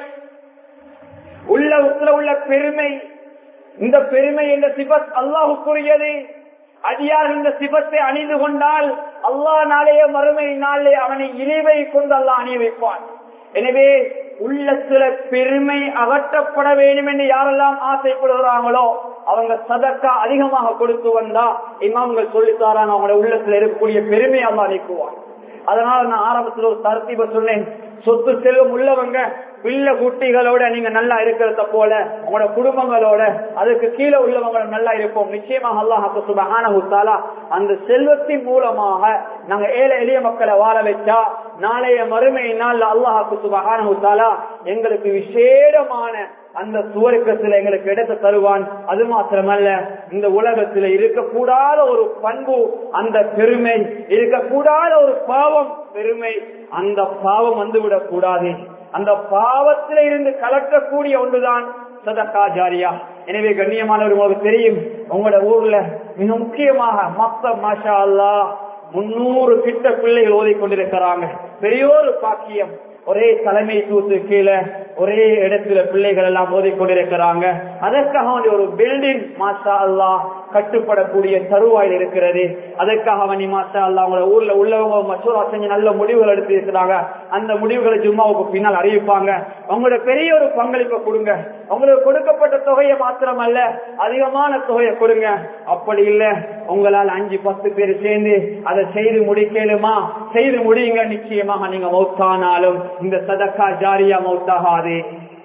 Speaker 1: உள்ளத்துல உள்ள பெருமை இந்த பெருமை என்ற சிபத் அல்லாஹுக்குரியது அடியார் இந்த சிபத்தை அணிந்து கொண்டால் அல்லாஹ் நாளைய மறுமை நாளே அவனை இழிவை கொண்டு அல்லாஹ் அணிய வைப்பான் எனவே உள்ளத்துல பெருமை அகற்றப்பட வேண்டும் என்று யாரெல்லாம் ஆசைப்படுகிறாங்களோ அவங்க சதக்கா அதிகமாக கொடுத்து வந்தா இமாம்கள் சொல்லித்தாரான் அவங்களோட உள்ளத்துல இருக்கக்கூடிய பெருமை அல்லா நீக்குவான் அதனால நான் ஆரம்பத்தில் ஒரு தரத்தீப சொன்னேன் சொத்து செல்வம் உள்ளவங்க பிள்ளை குட்டிகளோட நீங்க நல்லா இருக்கிறத போல உங்களோட குடும்பங்களோட அதுக்கு கீழே உள்ளவங்க நல்லா இருப்போம் நிச்சயமாக அல்லாஹ் சுபஹானா அந்த செல்வத்தின் மூலமாக நாங்க ஏழை எளிய மக்களை வாழ வச்சா நாளைய மறுமை நாள் அல்லாஹாக்கு சுபஹானா எங்களுக்கு விசேடமான அந்த சுவர்க்கத்தில் எங்களுக்கு இடத்தை தருவான் அது மாத்திரமல்ல இந்த உலகத்தில் இருக்கக்கூடாத ஒரு பண்பு அந்த பெருமை இருக்கக்கூடாத ஒரு பாவம் பெருமை அந்த பாவம் வந்துவிடக் கூடாது அந்த பாவத்தில இருந்து கலக்கக்கூடிய ஒன்றுதான் சதக்கா ஜாரியா எனவே கண்ணியமானவர் உங்களுக்கு தெரியும் உங்களோட ஊர்ல மிக முக்கியமாக மத்த மாஷா அல்லா முன்னூறு கிட்ட பிள்ளைகள் ஓதிக்கொண்டிருக்கிறாங்க பெரியோரு பாக்கியம் ஒரே தலைமை தூத்து கீழே ஒரே இடத்துல பிள்ளைகள் எல்லாம் ஓதிக்கொண்டிருக்கிறாங்க அதற்காக வேண்டிய ஒரு பில்டிங் மாஷா அல்லா கட்டுப்படக்கூடிய தருவாயில் இருக்கிறது அதற்காக வேண்டி மாஷா அல்லா உங்களோட ஊர்ல உள்ளவங்க மசூரா செஞ்சு நல்ல முடிவுகள் எடுத்து இருக்கிறாங்க அந்த முடிவுகளை ஜும்மாவுக்கு பின்னால் அறிவிப்பாங்க உங்களோட பெரிய ஒரு பங்களிப்பை கொடுங்க உங்களுக்கு கொடுக்கப்பட்ட தொகையை மாத்திரமல்ல அதிகமான தொகையை கொடுங்க அப்படி இல்ல உங்களால் அஞ்சு பத்து பேர் சேர்ந்து அதை செய்து முடிக்கலுமா செய்து முடியுங்க நிச்சயமாக நீங்க மௌத்தானாலும் இந்த சதக்கா ஜாரியா மௌத்தாகாது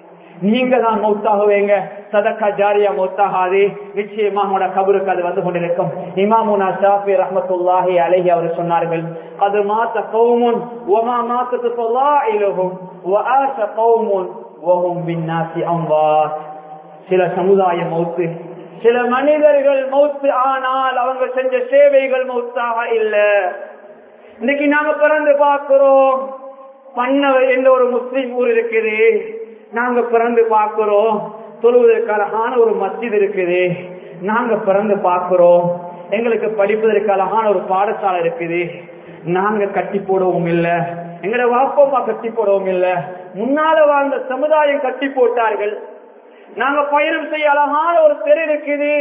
Speaker 1: நீங்க தான் மௌத்தாகுவீங்க சதக்கா ஜாரியா மௌத்தாகாது நிச்சயமாக உங்களோட கபருக்கு அது வந்து கொண்டிருக்கும் இமாமுனா ஷாஃபி ரஹமத்துல்லாஹி அலைஹி அவர் சொன்னார்கள் அது மாத்த கௌமுன் ஒமா மாத்தத்து தொல்லாயிலகும் வஆஷ கௌமுன் வஹும் பின்னாசி அம்வாத் சில சமுதாய மௌத்து சில மனிதர்கள் மௌத்து ஆனால் அவங்க செஞ்ச சேவைகள் மௌத்தாக இல்ல இன்னைக்கு நாம பிறந்து பார்க்கிறோம் பண்ணவர் என்ற ஒரு முஸ்லீம் ஊர் இருக்குது நாங்க பிறந்து பார்க்கிறோம் தொழுவதற்கு அழகான ஒரு மஸ்ஜித் இருக்குது நாங்க பிறந்து பார்க்கிறோம் எங்களுக்கு படிப்பதற்கு அழகான ஒரு பாடசாலை இருக்குது நாங்க கட்டி போடவும் இல்ல எங்கட வாப்பம்மா கட்டி போடவும் இல்ல முன்னால வாழ்ந்த சமுதாயம் கட்டி போட்டார்கள் நாங்க பயணம் செய்ய அழகான ஒரு தெரு இருக்குது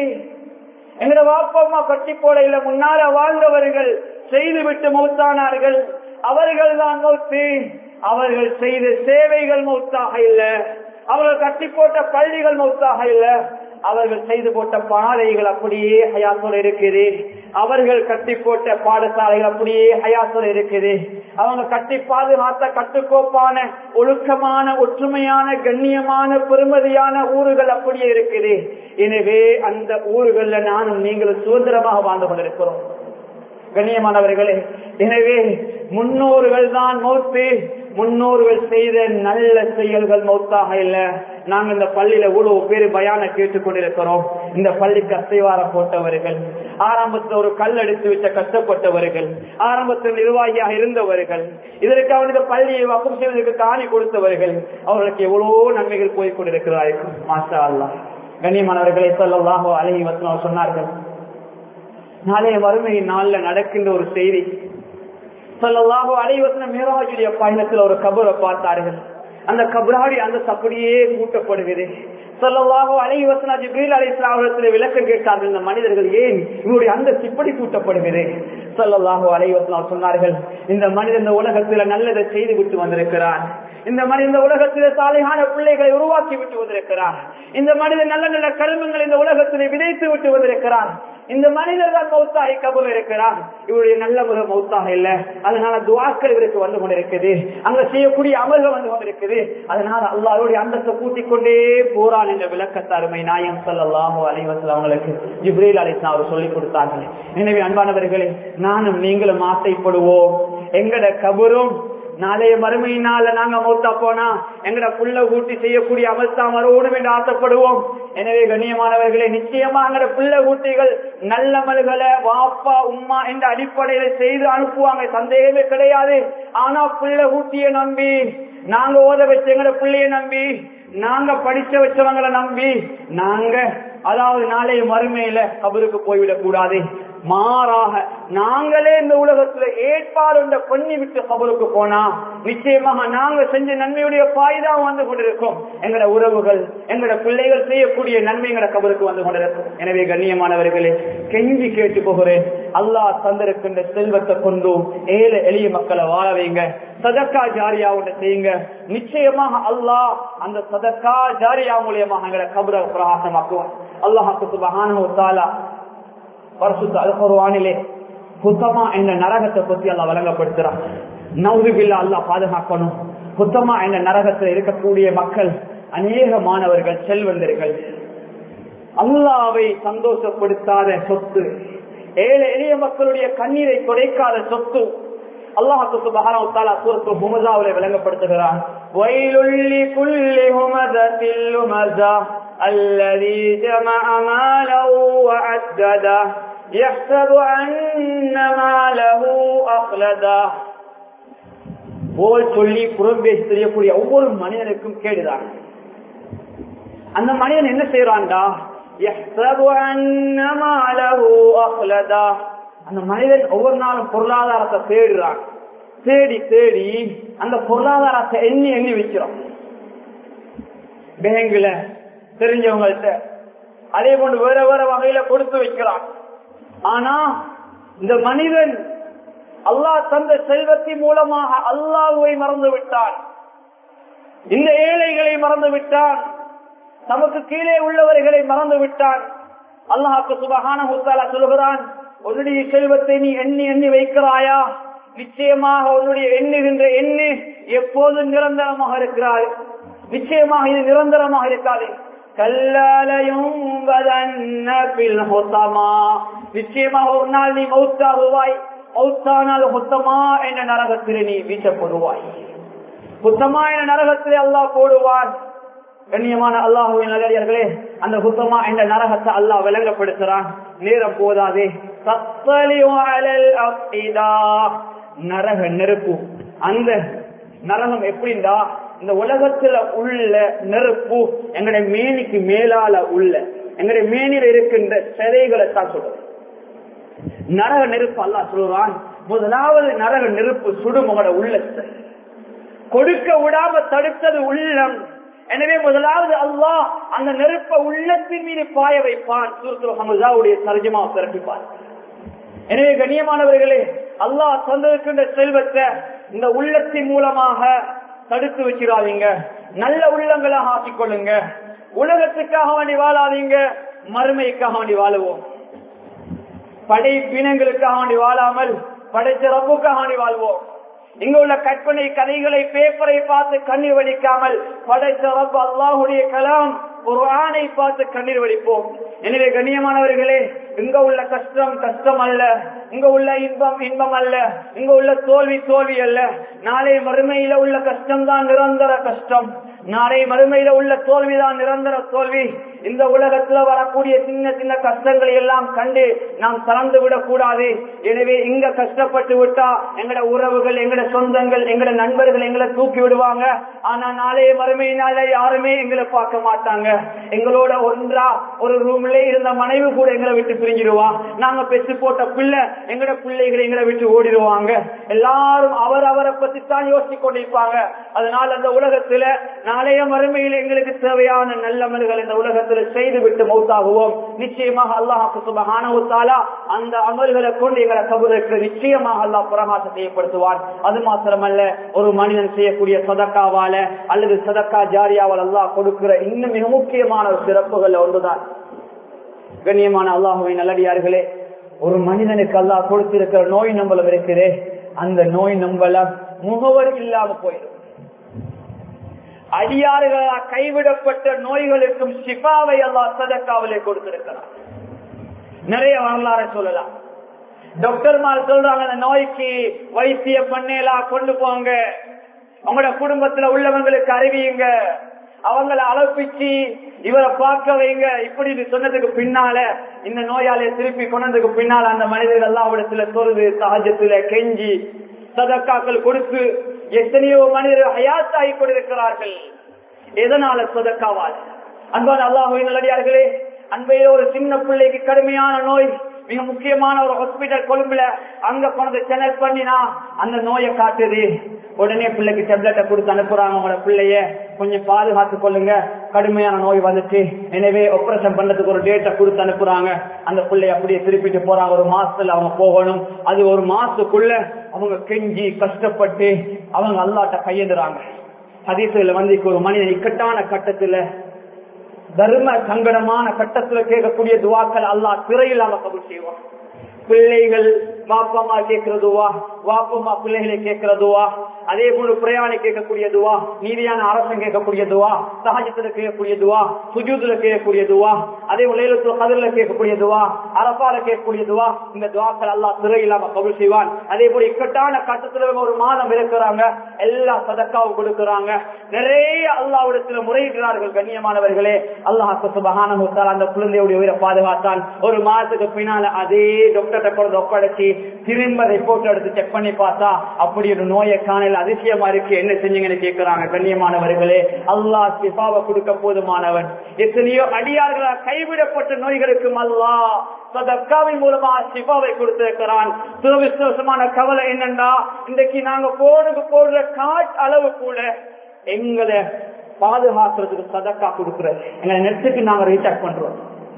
Speaker 1: எங்கட வாப்பம்மா கட்டி போட இல்ல முன்னால வாழ்ந்தவர்கள் செய்து விட்டு மௌத்தானார்கள் அவர்கள் தான் மௌத்து அவர்கள் செய்த சேவைகள் மௌத்தாக இல்ல அவர்கள் கட்டி போட்ட பள்ளிகள் மௌத்தாக இல்ல அவர்கள் செய்து போட்ட பாதைகள் அப்படியே ஹயாத்தோட இருக்குது அவர்கள் கட்டி போட்ட பாடசாலைகள் அப்படியே ஹயாத்தோட இருக்குது அவங்க கட்டி பாதுகாத்த கட்டுக்கோப்பான ஒழுக்கமான ஒற்றுமையான கண்ணியமான பெருமதியான ஊர்கள் அப்படியே இருக்குது எனவே அந்த ஊர்கள்ல நானும் நீங்களும் சுதந்திரமாக வாழ்ந்து கொண்டிருக்கிறோம் கண்ணியமானவர்களே எனவே முன்னோர்கள் தான் மௌத்து முன்னோர்கள் செய்த நல்ல செயல்கள் மௌத்தாக இல்ல நாங்க இந்த பள்ளியில இவ்வளவு பேர் பயான கேட்டுக் கொண்டிருக்கிறோம் இந்த பள்ளிக்கு அசைவார போட்டவர்கள் ஆரம்பத்தில் ஒரு கல் எடுத்து வச்ச கஷ்டப்பட்டவர்கள் ஆரம்பத்தில் நிர்வாகியாக இருந்தவர்கள் இதற்கு அவன் இந்த பள்ளியை வக்கம் செய்வதற்கு காணி கொடுத்தவர்கள் அவர்களுக்கு எவ்வளவோ நன்மைகள் போய் கொண்டிருக்கிறார்கள் மாஷா அல்லா கண்ணியமானவர்களை சொல்லலாகோ அழகி வசனம் சொன்னார்கள் நாளைய வறுமையின் நாள்ல நடக்கின்ற ஒரு செய்தி சொல்லலாகோ அலைவசன மீராஜுடைய பயணத்தில் ஒரு கபரை பார்த்தார்கள் அந்த கபராடி அந்த அப்படியே கூட்டப்படுகிறது சொல்லலாகோ அலைவசனா ஜிப்ரீல் அலை இஸ்லாமத்தில் விளக்கம் கேட்டார்கள் இந்த மனிதர்கள் ஏன் இவருடைய அந்த இப்படி கூட்டப்படுகிறது சொல்லலாகோ அலைவசனா சொன்னார்கள் இந்த மனிதன் இந்த உலகத்துல நல்லதை செய்து விட்டு வந்திருக்கிறான் இந்த மனிதன் இந்த உலகத்திலே சாலையான பிள்ளைகளை உருவாக்கி விட்டு வந்திருக்கிறார் இந்த மனிதன் நல்ல நல்ல கருமங்கள் இந்த உலகத்திலே விதைத்து விட்டு வந்திருக்கிறார் இந்த மனிதர் தான் மௌத்தாகி கபூர் இருக்கிறார் இவருடைய நல்ல முக மௌத்தாக இல்ல அதனால துவாக்கள் இவருக்கு வந்து கொண்டிருக்குது அங்க செய்யக்கூடிய அமல்கள் வந்து கொண்டிருக்குது அதனால அல்லாருடைய அந்தத்தை கூட்டிக் கொண்டே போறான் என்ற விளக்கத்தை அருமை நாயம் சொல்லலாமோ அலைவசல் அவங்களுக்கு ஜிப்ரீல் அலிஸ்லாம் அவர் சொல்லிக் கொடுத்தார்கள் எனவே அன்பானவர்களே நானும் நீங்களும் ஆசைப்படுவோம் எங்கட கபரும் நாளைய மறுமையினால நாங்க மௌத்தா போனா எங்கட புள்ள ஊட்டி செய்யக்கூடிய அமல்தா வரணும் என்று ஆசைப்படுவோம் எனவே கண்ணியமானவர்களே நிச்சயமா எங்கட புள்ள ஊட்டிகள் நல்ல மல்களை வாப்பா உம்மா என்ற அடிப்படையில செய்து அனுப்புவாங்க சந்தேகமே கிடையாது ஆனா புள்ள ஊட்டிய நம்பி நாங்க ஓத வச்ச எங்கட பிள்ளைய நம்பி நாங்க படிச்ச வச்சவங்களை நம்பி நாங்க அதாவது நாளைய மறுமையில கபருக்கு போய்விடக் கூடாது மாறாக நாங்களே இந்த உலகத்துல ஏற்பாடு பண்ணி விட்டு கபருக்கு போனா நிச்சயமாக நாங்க செஞ்ச நன்மையுடைய பாய்தான் வந்து கொண்டிருக்கும் எங்கட உறவுகள் எங்கட பிள்ளைகள் செய்யக்கூடிய நன்மை எங்கட கபருக்கு வந்து கொண்டிருக்கும் எனவே கண்ணியமானவர்களே கெஞ்சி கேட்டு போகிறேன் அல்லாஹ் தந்திருக்கின்ற செல்வத்தை கொண்டு ஏழை எளிய மக்களை வாழ வைங்க சதக்கா ஜாரியா ஒன்று செய்யுங்க நிச்சயமாக அல்லாஹ் அந்த சதக்கா ஜாரியா மூலியமாக எங்களை கபர பிரகாசமாக்குவான் அல்லாஹாக்கு சுபஹானஹு தஆலா பரிசுத்த அல்குர்ஆனிலே புத்தமா என்ற நரகத்தை பத்தி அல்லாஹ் வழங்கப்படுத்துறான் நவுதுபில்லா அல்லாஹ் பாதுகாக்கணும் புத்தமா என்ற நரகத்தில் இருக்கக்கூடிய மக்கள் அநேக மாணவர்கள் செல்வந்தர்கள் அல்லாவை சந்தோஷப்படுத்தாத சொத்து ஏழை எளிய மக்களுடைய கண்ணீரை குறைக்காத சொத்து அல்லாஹு சுபஹானஹு தஆலா சூரத்துல் ஹுமஸாவிலே விளங்கப்படுத்துகிறான் வயலுல்லி குல்லி ஹுமஸத்தில் லுமஸா الذي جمع ماله وعدده يحسب أن ماله أخلده போல் சொல்லி புறம்பேசி தெரியக்கூடிய ஒவ்வொரு மனிதனுக்கும் கேடுதான் அந்த மனிதன் என்ன செய்யறான்டா அந்த மனிதன் ஒவ்வொரு நாளும் பொருளாதாரத்தை தேடுறான் தேடி தேடி அந்த பொருளாதாரத்தை எண்ணி எண்ணி வைக்கிறோம் பேங்குல தெரிஞ்சவங்கள்ட்ட அதே போன்று வேற வேற வகையில கொடுத்து வைக்கிறான் ஆனா இந்த மனிதன் அல்லாஹ் தந்த செல்வத்தின் மூலமாக அல்லாஹுவை மறந்து விட்டான் இந்த ஏழைகளை மறந்து விட்டான் நமக்கு கீழே உள்ளவர்களை மறந்து விட்டான் அல்லாஹாக்கு சுபகான முத்தாலா சொல்கிறான் உன்னுடைய செல்வத்தை நீ எண்ணி எண்ணி வைக்கிறாயா நிச்சயமாக உன்னுடைய எண்ணுகின்ற எண்ணு எப்போதும் நிரந்தரமாக இருக்கிறாய் நிச்சயமாக இது நிரந்தரமாக இருக்காது நிச்சயமாக ஒரு நாள் நீ மௌத்தாகுவாய் மௌத்தானால் ஹுத்தமா என்ற நரகத்திலே நீ வீசப்படுவாய் ஹுத்தமா என்ற நரகத்திலே அல்லாஹ் போடுவான் கண்ணியமான அல்லாஹுவின் நகரியர்களே அந்த ஹுத்தமா என்ற நரகத்தை அல்லாஹ் விளங்கப்படுத்துறான் நேரம் போதாதே நரக நெருப்பு அந்த நரகம் எப்படின்னா இந்த உலகத்துல உள்ள நெருப்பு எங்களுடைய மேனிக்கு மேலால உள்ள எங்களுடைய மேனில இருக்கின்ற சிறைகளை தான் சொல்றது நரக நெருப்பு அல்லா சொல்றான் முதலாவது நரக நெருப்பு சுடும் உங்களோட உள்ளத்தை கொடுக்க விடாம தடுத்தது உள்ளம் எனவே முதலாவது அல்லாஹ் அந்த நெருப்ப உள்ளத்தின் மீது பாய வைப்பான் சூரத்துடைய தர்ஜமா பிறப்பிப்பான் எனவே கண்ணியமானவர்களே அல்லாஹ் தந்திருக்கின்ற செல்வத்தை இந்த உள்ளத்தின் மூலமாக தடுத்து வச்சிடாதீங்க நல்ல உள்ளங்களாக ஆக்கிக் கொள்ளுங்க உலகத்துக்காக வேண்டி வாழாதீங்க மறுமைக்காக வேண்டி வாழுவோம் படைப்பினங்களுக்காக வேண்டி வாழாமல் படைச்ச ரப்புக்காக வேண்டி வாழ்வோம் இங்க உள்ள கற்பனை கதைகளை பேப்பரை பார்த்து கண்ணீர் வடிக்காமல் படைத்த ரப்பு அல்லாஹுடைய கலாம் ஒரு ஆணை பார்த்து கண்ணீர் வடிப்போம் எனவே கண்ணியமானவர்களே இங்க உள்ள கஷ்டம் கஷ்டம் அல்ல இங்க உள்ள இன்பம் இன்பம் அல்ல இங்க உள்ள தோல்வி தோல்வி அல்ல நாளை மறுமையில உள்ள கஷ்டம் தான் நிரந்தர கஷ்டம் நாளை மறுமையில உள்ள தோல்விதான் நிரந்தர தோல்வி இந்த உலகத்துல வரக்கூடிய சின்ன சின்ன கஷ்டங்களை எல்லாம் கண்டு நாம் கலந்து விடக் கூடாது எனவே இங்க கஷ்டப்பட்டு விட்டா எங்கட உறவுகள் எங்கட சொந்தங்கள் எங்கட நண்பர்கள் எங்களை தூக்கி விடுவாங்க ஆனா நாளைய மறுமையினால யாருமே எங்களை பார்க்க மாட்டாங்க எங்களோட ஒன்றா ஒரு ரூம்ல இருந்த மனைவி கூட எங்களை விட்டு பிரிஞ்சிருவா நாங்க பெற்று போட்ட பிள்ளை எங்கட பிள்ளைகளை எங்களை விட்டு ஓடிடுவாங்க எல்லாரும் அவர் அவரை பத்தி தான் யோசிச்சு கொண்டிருப்பாங்க அதனால அந்த உலகத்துல நாளைய மறுமையில் எங்களுக்கு தேவையான நல்லமல்கள் இந்த உலகத்துல செய்து விட்டு மௌத்தாகுவோம் நிச்சயமாக அல்லாஹ் சுபஹானவுத்தாலா அந்த அமல்களை கொண்டு எங்களை கபருக்கு நிச்சயமாக அல்லாஹ் பிரகாசத்தை ஏற்படுத்துவார் அது மாத்திரமல்ல ஒரு மனிதன் செய்யக்கூடிய சதக்காவால அல்லது சதக்கா ஜாரியாவால் அல்லாஹ் கொடுக்கிற இன்னும் மிக முக்கியமான ஒரு சிறப்புகள் ஒன்றுதான் கண்ணியமான அல்லாஹுவின் நல்லடியார்களே ஒரு மனிதனுக்கு அல்லாஹ் கொடுத்திருக்கிற நோய் நம்பலம் இருக்கிறே அந்த நோய் நம்பலம் முகவர் இல்லாம போயிடும் அடியார்களால் கைவிடப்பட்ட நோய்களுக்கும் ஷிஃபாவை அல்லாஹ் சதக்காவிலே கொடுத்திருக்கிறார் நிறைய வரலாறு சொல்லலாம் டாக்டர்மார் சொல்றாங்க அந்த நோய்க்கு வைத்திய பண்ணேலா கொண்டு போங்க அவங்களோட குடும்பத்துல உள்ளவங்களுக்கு அறிவியுங்க அவங்கள அழப்பிச்சு இவரை பார்க்க வைங்க இப்படி சொன்னதுக்கு பின்னால இந்த நோயாளியை திருப்பி கொண்டதுக்கு பின்னால அந்த மனிதர்கள் எல்லாம் அவடத்துல தொழுது சகஜத்துல கெஞ்சி சதக்காக்கள் கொடுத்து எத்தனையோ மனிதர்கள் ஹயாத்தாகி கொண்டிருக்கிறார்கள் எதனால சதக்காவால் அன்பான அல்லாஹுவின் நல்லடியார்களே அன்பையில ஒரு சின்ன பிள்ளைக்கு கடுமையான நோய் மிக முக்கியமான ஒரு ஹாஸ்பிட்டல் கொழும்புல அங்க கொண்டு செனல் பண்ணினா அந்த நோயை காட்டுது உடனே பிள்ளைக்கு டெப்லெட்டை கொடுத்து அனுப்புறாங்க உங்களோட பிள்ளைய கொஞ்சம் பாதுகாத்து கொள்ளுங்க கடுமையான நோய் வந்துச்சு எனவே ஆபரேஷன் பண்றதுக்கு ஒரு டேட்டை கொடுத்து அனுப்புறாங்க அந்த பிள்ளைய அப்படியே திருப்பிட்டு போறாங்க ஒரு மாசத்துல அவங்க போகணும் அது ஒரு மாசத்துக்குள்ள அவங்க கெஞ்சி கஷ்டப்பட்டு அவங்க அல்லாட்ட கையெழுறாங்க ஹதீசுல வந்து ஒரு மனிதன் இக்கட்டான கட்டத்துல தர்ம சங்கடமான கட்டத்துல கேட்கக்கூடிய துவாக்கள் அல்லாஹ் திரையில்லாம கபூல் செய்வான் பிள்ளைகள் வாப்பம்மா கேட்கிறதுவா வாப்பம்மா பிள்ளைகளை கேட்கிறதுவா அதே போல பிரயாணி கேட்கக்கூடியதுவா நீதியான அரசன் கேட்கக்கூடியதுவா சகஜத்துல கேட்கக்கூடியதுவா சுஜூத்துல கேட்கக்கூடியதுவா அதே போல லேலத்துல கதிரில கேட்கக்கூடியதுவா அரபால கேட்கக்கூடியதுவா இந்த துவாக்கள் எல்லாம் திரை இல்லாம கபுல் செய்வான் அதே போல இக்கட்டான கட்டத்துல ஒரு மாதம் இருக்கிறாங்க எல்லா சதக்காவும் கொடுக்கிறாங்க நிறைய அல்லாவிடத்துல முறையிடுறார்கள் கண்ணியமானவர்களே அல்லாஹ் சுபஹான அந்த குழந்தையுடைய உயிரை பாதுகாத்தான் ஒரு மாதத்துக்கு பின்னால அதே டாக்டர்கிட்ட கொண்டு ஒப்படைச்சு திரும்ப ரிப்போர்ட் எடுத்து செக் பண்ணி பார்த்தா அப்படி ஒரு நோயை காணல அதிசயமா இருக்கு என்ன செஞ்சீங்கன்னு கேட்கிறாங்க கண்ணியமானவர்களே அல்லாஹ் சிபாவை கொடுக்க போதுமானவன் எத்தனையோ அடியார்களால் கைவிடப்பட்ட நோய்களுக்கும் அல்லாஹ் சதக்காவின் மூலமா சிபாவை கொடுத்திருக்கிறான் துரவிசுவாசமான கவலை என்னண்டா இன்றைக்கு நாங்க போடுக்கு போடுற காட் அளவு கூட எங்களை பாதுகாக்கிறதுக்கு சதக்கா கொடுக்கிறது எங்களை நெட்டுக்கு நாங்க ரீசார்ஜ் பண்றோம்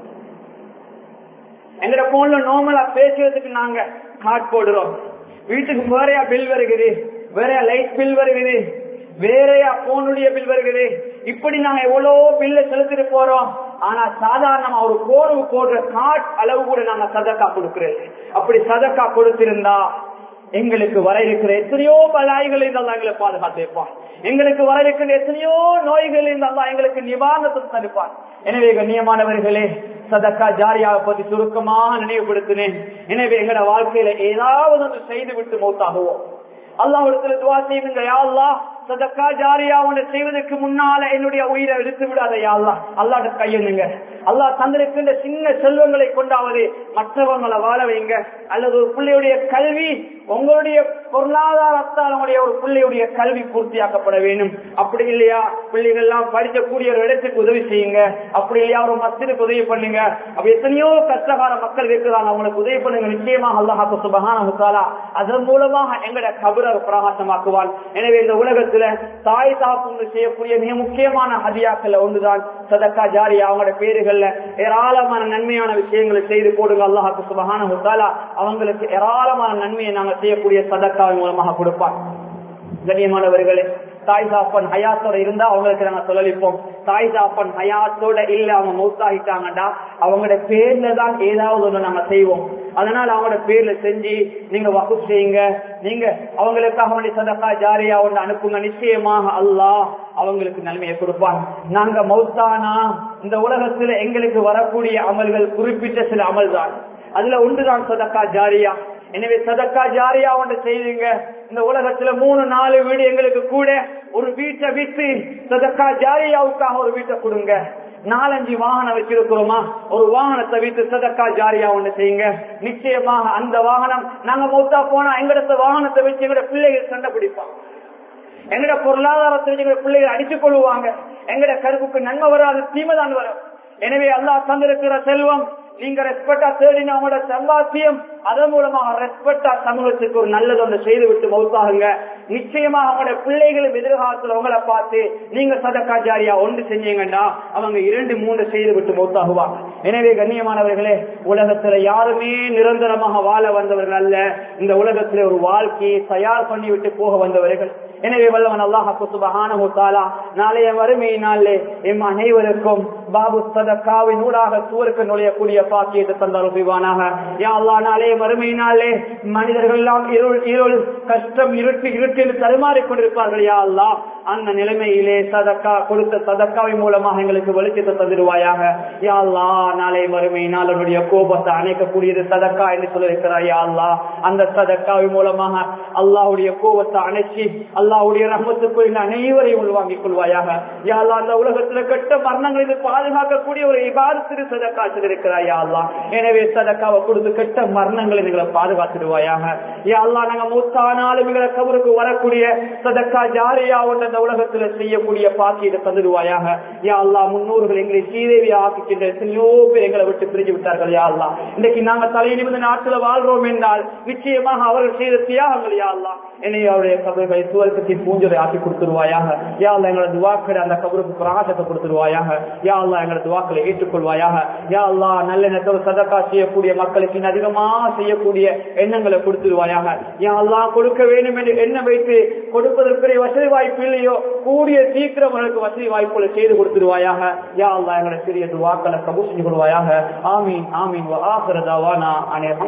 Speaker 1: எங்கட போன்ல நார்மலா பேசுறதுக்கு நாங்க கார்ட் போடுறோம் வீட்டுக்கு வேறையா பில் வருகிறது வேறையா லைட் பில் வருகிறது வேறையா போனுடைய பில் வருகிறது இப்படி நாங்க எவ்வளவு பில்ல செலுத்திட்டு போறோம் ஆனா சாதாரணமா ஒரு கோர்வு போடுற காட் அளவு கூட நாங்க சதக்கா கொடுக்கிறோம் அப்படி சதக்கா கொடுத்திருந்தா எங்களுக்கு வர இருக்கிற எத்தனையோ பலாய்கள் இருந்தால் எங்களை பாதுகாத்திருப்பான் எங்களுக்கு வர இருக்கிற எத்தனையோ நோய்கள் இருந்தால் எங்களுக்கு நிவாரணத்தை தருப்பான் எனவே கண்ணியமானவர்களே சதக்கா ஜாரியாக பத்தி சுருக்கமாக நினைவுபடுத்தினேன் எனவே எங்களோட வாழ்க்கையில ஏதாவது ஒன்று செய்து விட்டு மௌத்தாகுவோம் அல்லாஹ் துவா செய்யுங்க யா அல்லாஹ் சதக்கா ஜாரியா ஒன்று செய்வதற்கு முன்னால என்னுடைய உயிரை எடுத்து விடாத யா அல்லாஹ் அல்லாட்ட கையெழுங்க அல்லாஹ் தந்திருக்கின்ற சின்ன செல்வங்களை கொண்டாவது மற்றவங்களை வாழ வைங்க அல்லது ஒரு பிள்ளையுடைய கல்வி உங்களுடைய பொருளாதாரத்தால் உங்களுடைய ஒரு பிள்ளையுடைய கல்வி பூர்த்தியாக்கப்பட வேண்டும் அப்படி இல்லையா பிள்ளைகள் எல்லாம் படிக்கக்கூடிய ஒரு இடத்துக்கு உதவி செய்யுங்க அப்படி இல்லையா ஒரு மஸ்திற்கு உதவி பண்ணுங்க அப்ப எத்தனையோ கஷ்டகார மக்கள் இருக்கிறாங்க அவங்களுக்கு உதவி பண்ணுங்க நிச்சயமாக அல்லாஹாக்கு சுபகான அதன் மூலமாக எங்கட கபர பிரகாசமாக்குவான் எனவே இந்த உலகத்துல தாய் தாப்பு செய்யக்கூடிய மிக முக்கியமான ஹதியாக்கள் ஒன்றுதான் சதக்கா ஜாரி அவங்களோட பேருகள்ல ஏராளமான நன்மையான விஷயங்களை செய்து போடுங்க அல்லாஹாக்கு சுபகான அவங்களுக்கு ஏராளமான நன்மையை நாங்கள் செய்யக்கூடிய சதக்காவின் மூலமாக கொடுப்பான் கண்ணியமானவர்களே தாய் சாப்பன் ஹயாத்தோட இருந்தா அவங்களுக்கு நாங்க சொல்லலிப்போம் தாய் சாப்பன் ஹயாத்தோட இல்ல அவங்க மௌத்தாகிட்டாங்கடா அவங்களோட பேர்ல தான் ஏதாவது ஒண்ணு நாங்க செய்வோம் அதனால அவங்களோட பேர்ல செஞ்சு நீங்க வகு செய்யுங்க நீங்க அவங்களுக்காக வேண்டிய சதக்கா ஜாரியா ஒன்று அனுப்புங்க நிச்சயமாக அல்லாஹ் அவங்களுக்கு நன்மையை கொடுப்பான் நாங்க மௌத்தானா இந்த உலகத்துல எங்களுக்கு வரக்கூடிய அமல்கள் குறிப்பிட்ட சில அமல் தான் அதுல ஒன்றுதான் சதக்கா ஜாரியா எனவே சதக்கா ஜாரியா ஒன்று செய்யுங்க இந்த உலகத்துல மூணு நாலு வீடு எங்களுக்கு கூட ஒரு வீட்டை வித்து சதக்கா ஜாரியாவுக்காக ஒரு வீட்டை கொடுங்க நாலஞ்சு வாகனம் வச்சிருக்கிறோமா ஒரு வாகனத்தை வித்து சதக்கா ஜாரியா ஒண்ணு செய்யுங்க நிச்சயமாக அந்த வாகனம் நாங்க மௌத்தா போனா எங்கடத்த வாகனத்தை வச்சு எங்கட பிள்ளைகள் சண்டை பிடிப்பாங்க எங்கட பொருளாதாரத்தை வச்சு எங்கட பிள்ளைகள் அடித்துக் கொள்வாங்க எங்கட கருப்புக்கு நன்மை வராது தீமைதான் வரும் எனவே அல்லாஹ் தந்திருக்கிற செல்வம் நீங்க ரெஸ்பெக்டா தேடின உங்களோட சம்பாத்தியம் அதன் மூலமாக ரெஸ்பெக்டா சமூகத்துக்கு ஒரு நல்லது ஒன்று செய்து விட்டு மௌத்தாகுங்க நிச்சயமாக அவங்களோட பிள்ளைகளும் எதிர்காலத்துல உங்களை பார்த்து நீங்க சதக்கா ஜாரியா ஒன்று செஞ்சீங்கன்னா அவங்க இரண்டு மூன்று செய்து விட்டு மௌத்தாகுவாங்க எனவே கண்ணியமானவர்களே உலகத்துல யாருமே நிரந்தரமாக வாழ வந்தவர்கள் அல்ல இந்த உலகத்துல ஒரு வாழ்க்கையை தயார் பண்ணி விட்டு போக வந்தவர்கள் எனவே வல்லவன் அல்லாஹு சுபஹானஹு தஆலா நாளைய வறுமை நாளிலே எம் அனைவருக்கும் பாபு சதக்காவின் ஊடாக சூருக்கு நுழையக்கூடிய பாக்கியத்தை தந்தருவானாக யா அல்லாஹ் நாளைய வறுமை நாளிலே மனிதர்கள் எல்லாம் இருள் இருள் கஷ்டம் இருட்டு இருட்டு என்று தடுமாறிக் கொண்டிருப்பார்கள் யா அல்லாஹ் அந்த நிலைமையிலே சதக்கா கொடுத்த சதக்காவின் மூலமாக எங்களுக்கு வெளிச்சத்தை தந்துடுவாயாக யா அல்லாஹ் நாளை வறுமை நாளுடைய கோபத்தை அணைக்கக்கூடியது சதக்கா என்று சொல்லியிருக்கிறார் யா அல்லாஹ் அந்த சதக்காவின் மூலமாக அல்லாஹ்வுடைய கோபத்தை அணைச்சி அல்லாஹ்வுடைய ரஹமத்துக்குள் அனைவரையும் உள்வாங்கிக் கொள்வாயாக யா அல்லாஹ் அந்த உலகத்துல கெட்ட மரணங்களில் பாதுகாக்கக்கூடிய ஒரு இபாதத்திற்கு சதக்கா இருக்கிறாய் யா அல்லாஹ் எனவே சதக்காவை கொடுத்து கெட்ட மரணங்களை எங்களை பாதுகாத்துடுவாயாக யா அல்லாஹ் நாங்க மூத்தானாலும் எங்களை கபருக்கு வரக்கூடிய சதக்கா ஜாரியா ஒன்று அந்த உலகத்துல செய்யக்கூடிய பாக்கியத்தை தந்துடுவாயாக யா அல்லாஹ் முன்னோர்கள் எங்களை சீதேவி ஆக்கிக்கின்ற எத்தனையோ பேர் எங்களை விட்டு பிரிஞ்சு விட்டார்கள் யா அல்லாஹ் இன்னைக்கு நாங்க தலை நிமிந்த நாட்டுல வாழ்றோம் என்றால் நிச்சயமாக அவர்கள் செய்த தியாகங்கள் யா அல்லாஹ் என்னை அவருடைய கபர்களை சுவர்க்கத்தின் பூஞ்சலை ஆக்கி கொடுத்துருவாயாக யா அல்லா எங்களோட துவாக்களை அந்த கபருக்கு பிரகாசத்தை கொடுத்துருவாயாக யா அல்லா எங்களோட துவாக்களை ஏற்றுக்கொள்வாயாக யா அல்லா நல்ல எண்ணத்தோடு சதக்கா செய்யக்கூடிய மக்களுக்கு இன்னும் அதிகமாக செய்யக்கூடிய எண்ணங்களை கொடுத்துருவாயாக யா அல்லா கொடுக்க வேண்டும் என்று எண்ணம் வைத்து கொடுப்பதற்குரிய வசதி வாய்ப்பு இல்லையோ கூடிய சீக்கிரம் அவர்களுக்கு வசதி வாய்ப்புகளை செய்து கொடுத்துருவாயாக யா அல்லா எங்களோட சிறிய துவாக்களை கபூர் செஞ்சு கொள்வாயாக ஆமீன் ஆமீன் ஆகிறதாவா நான்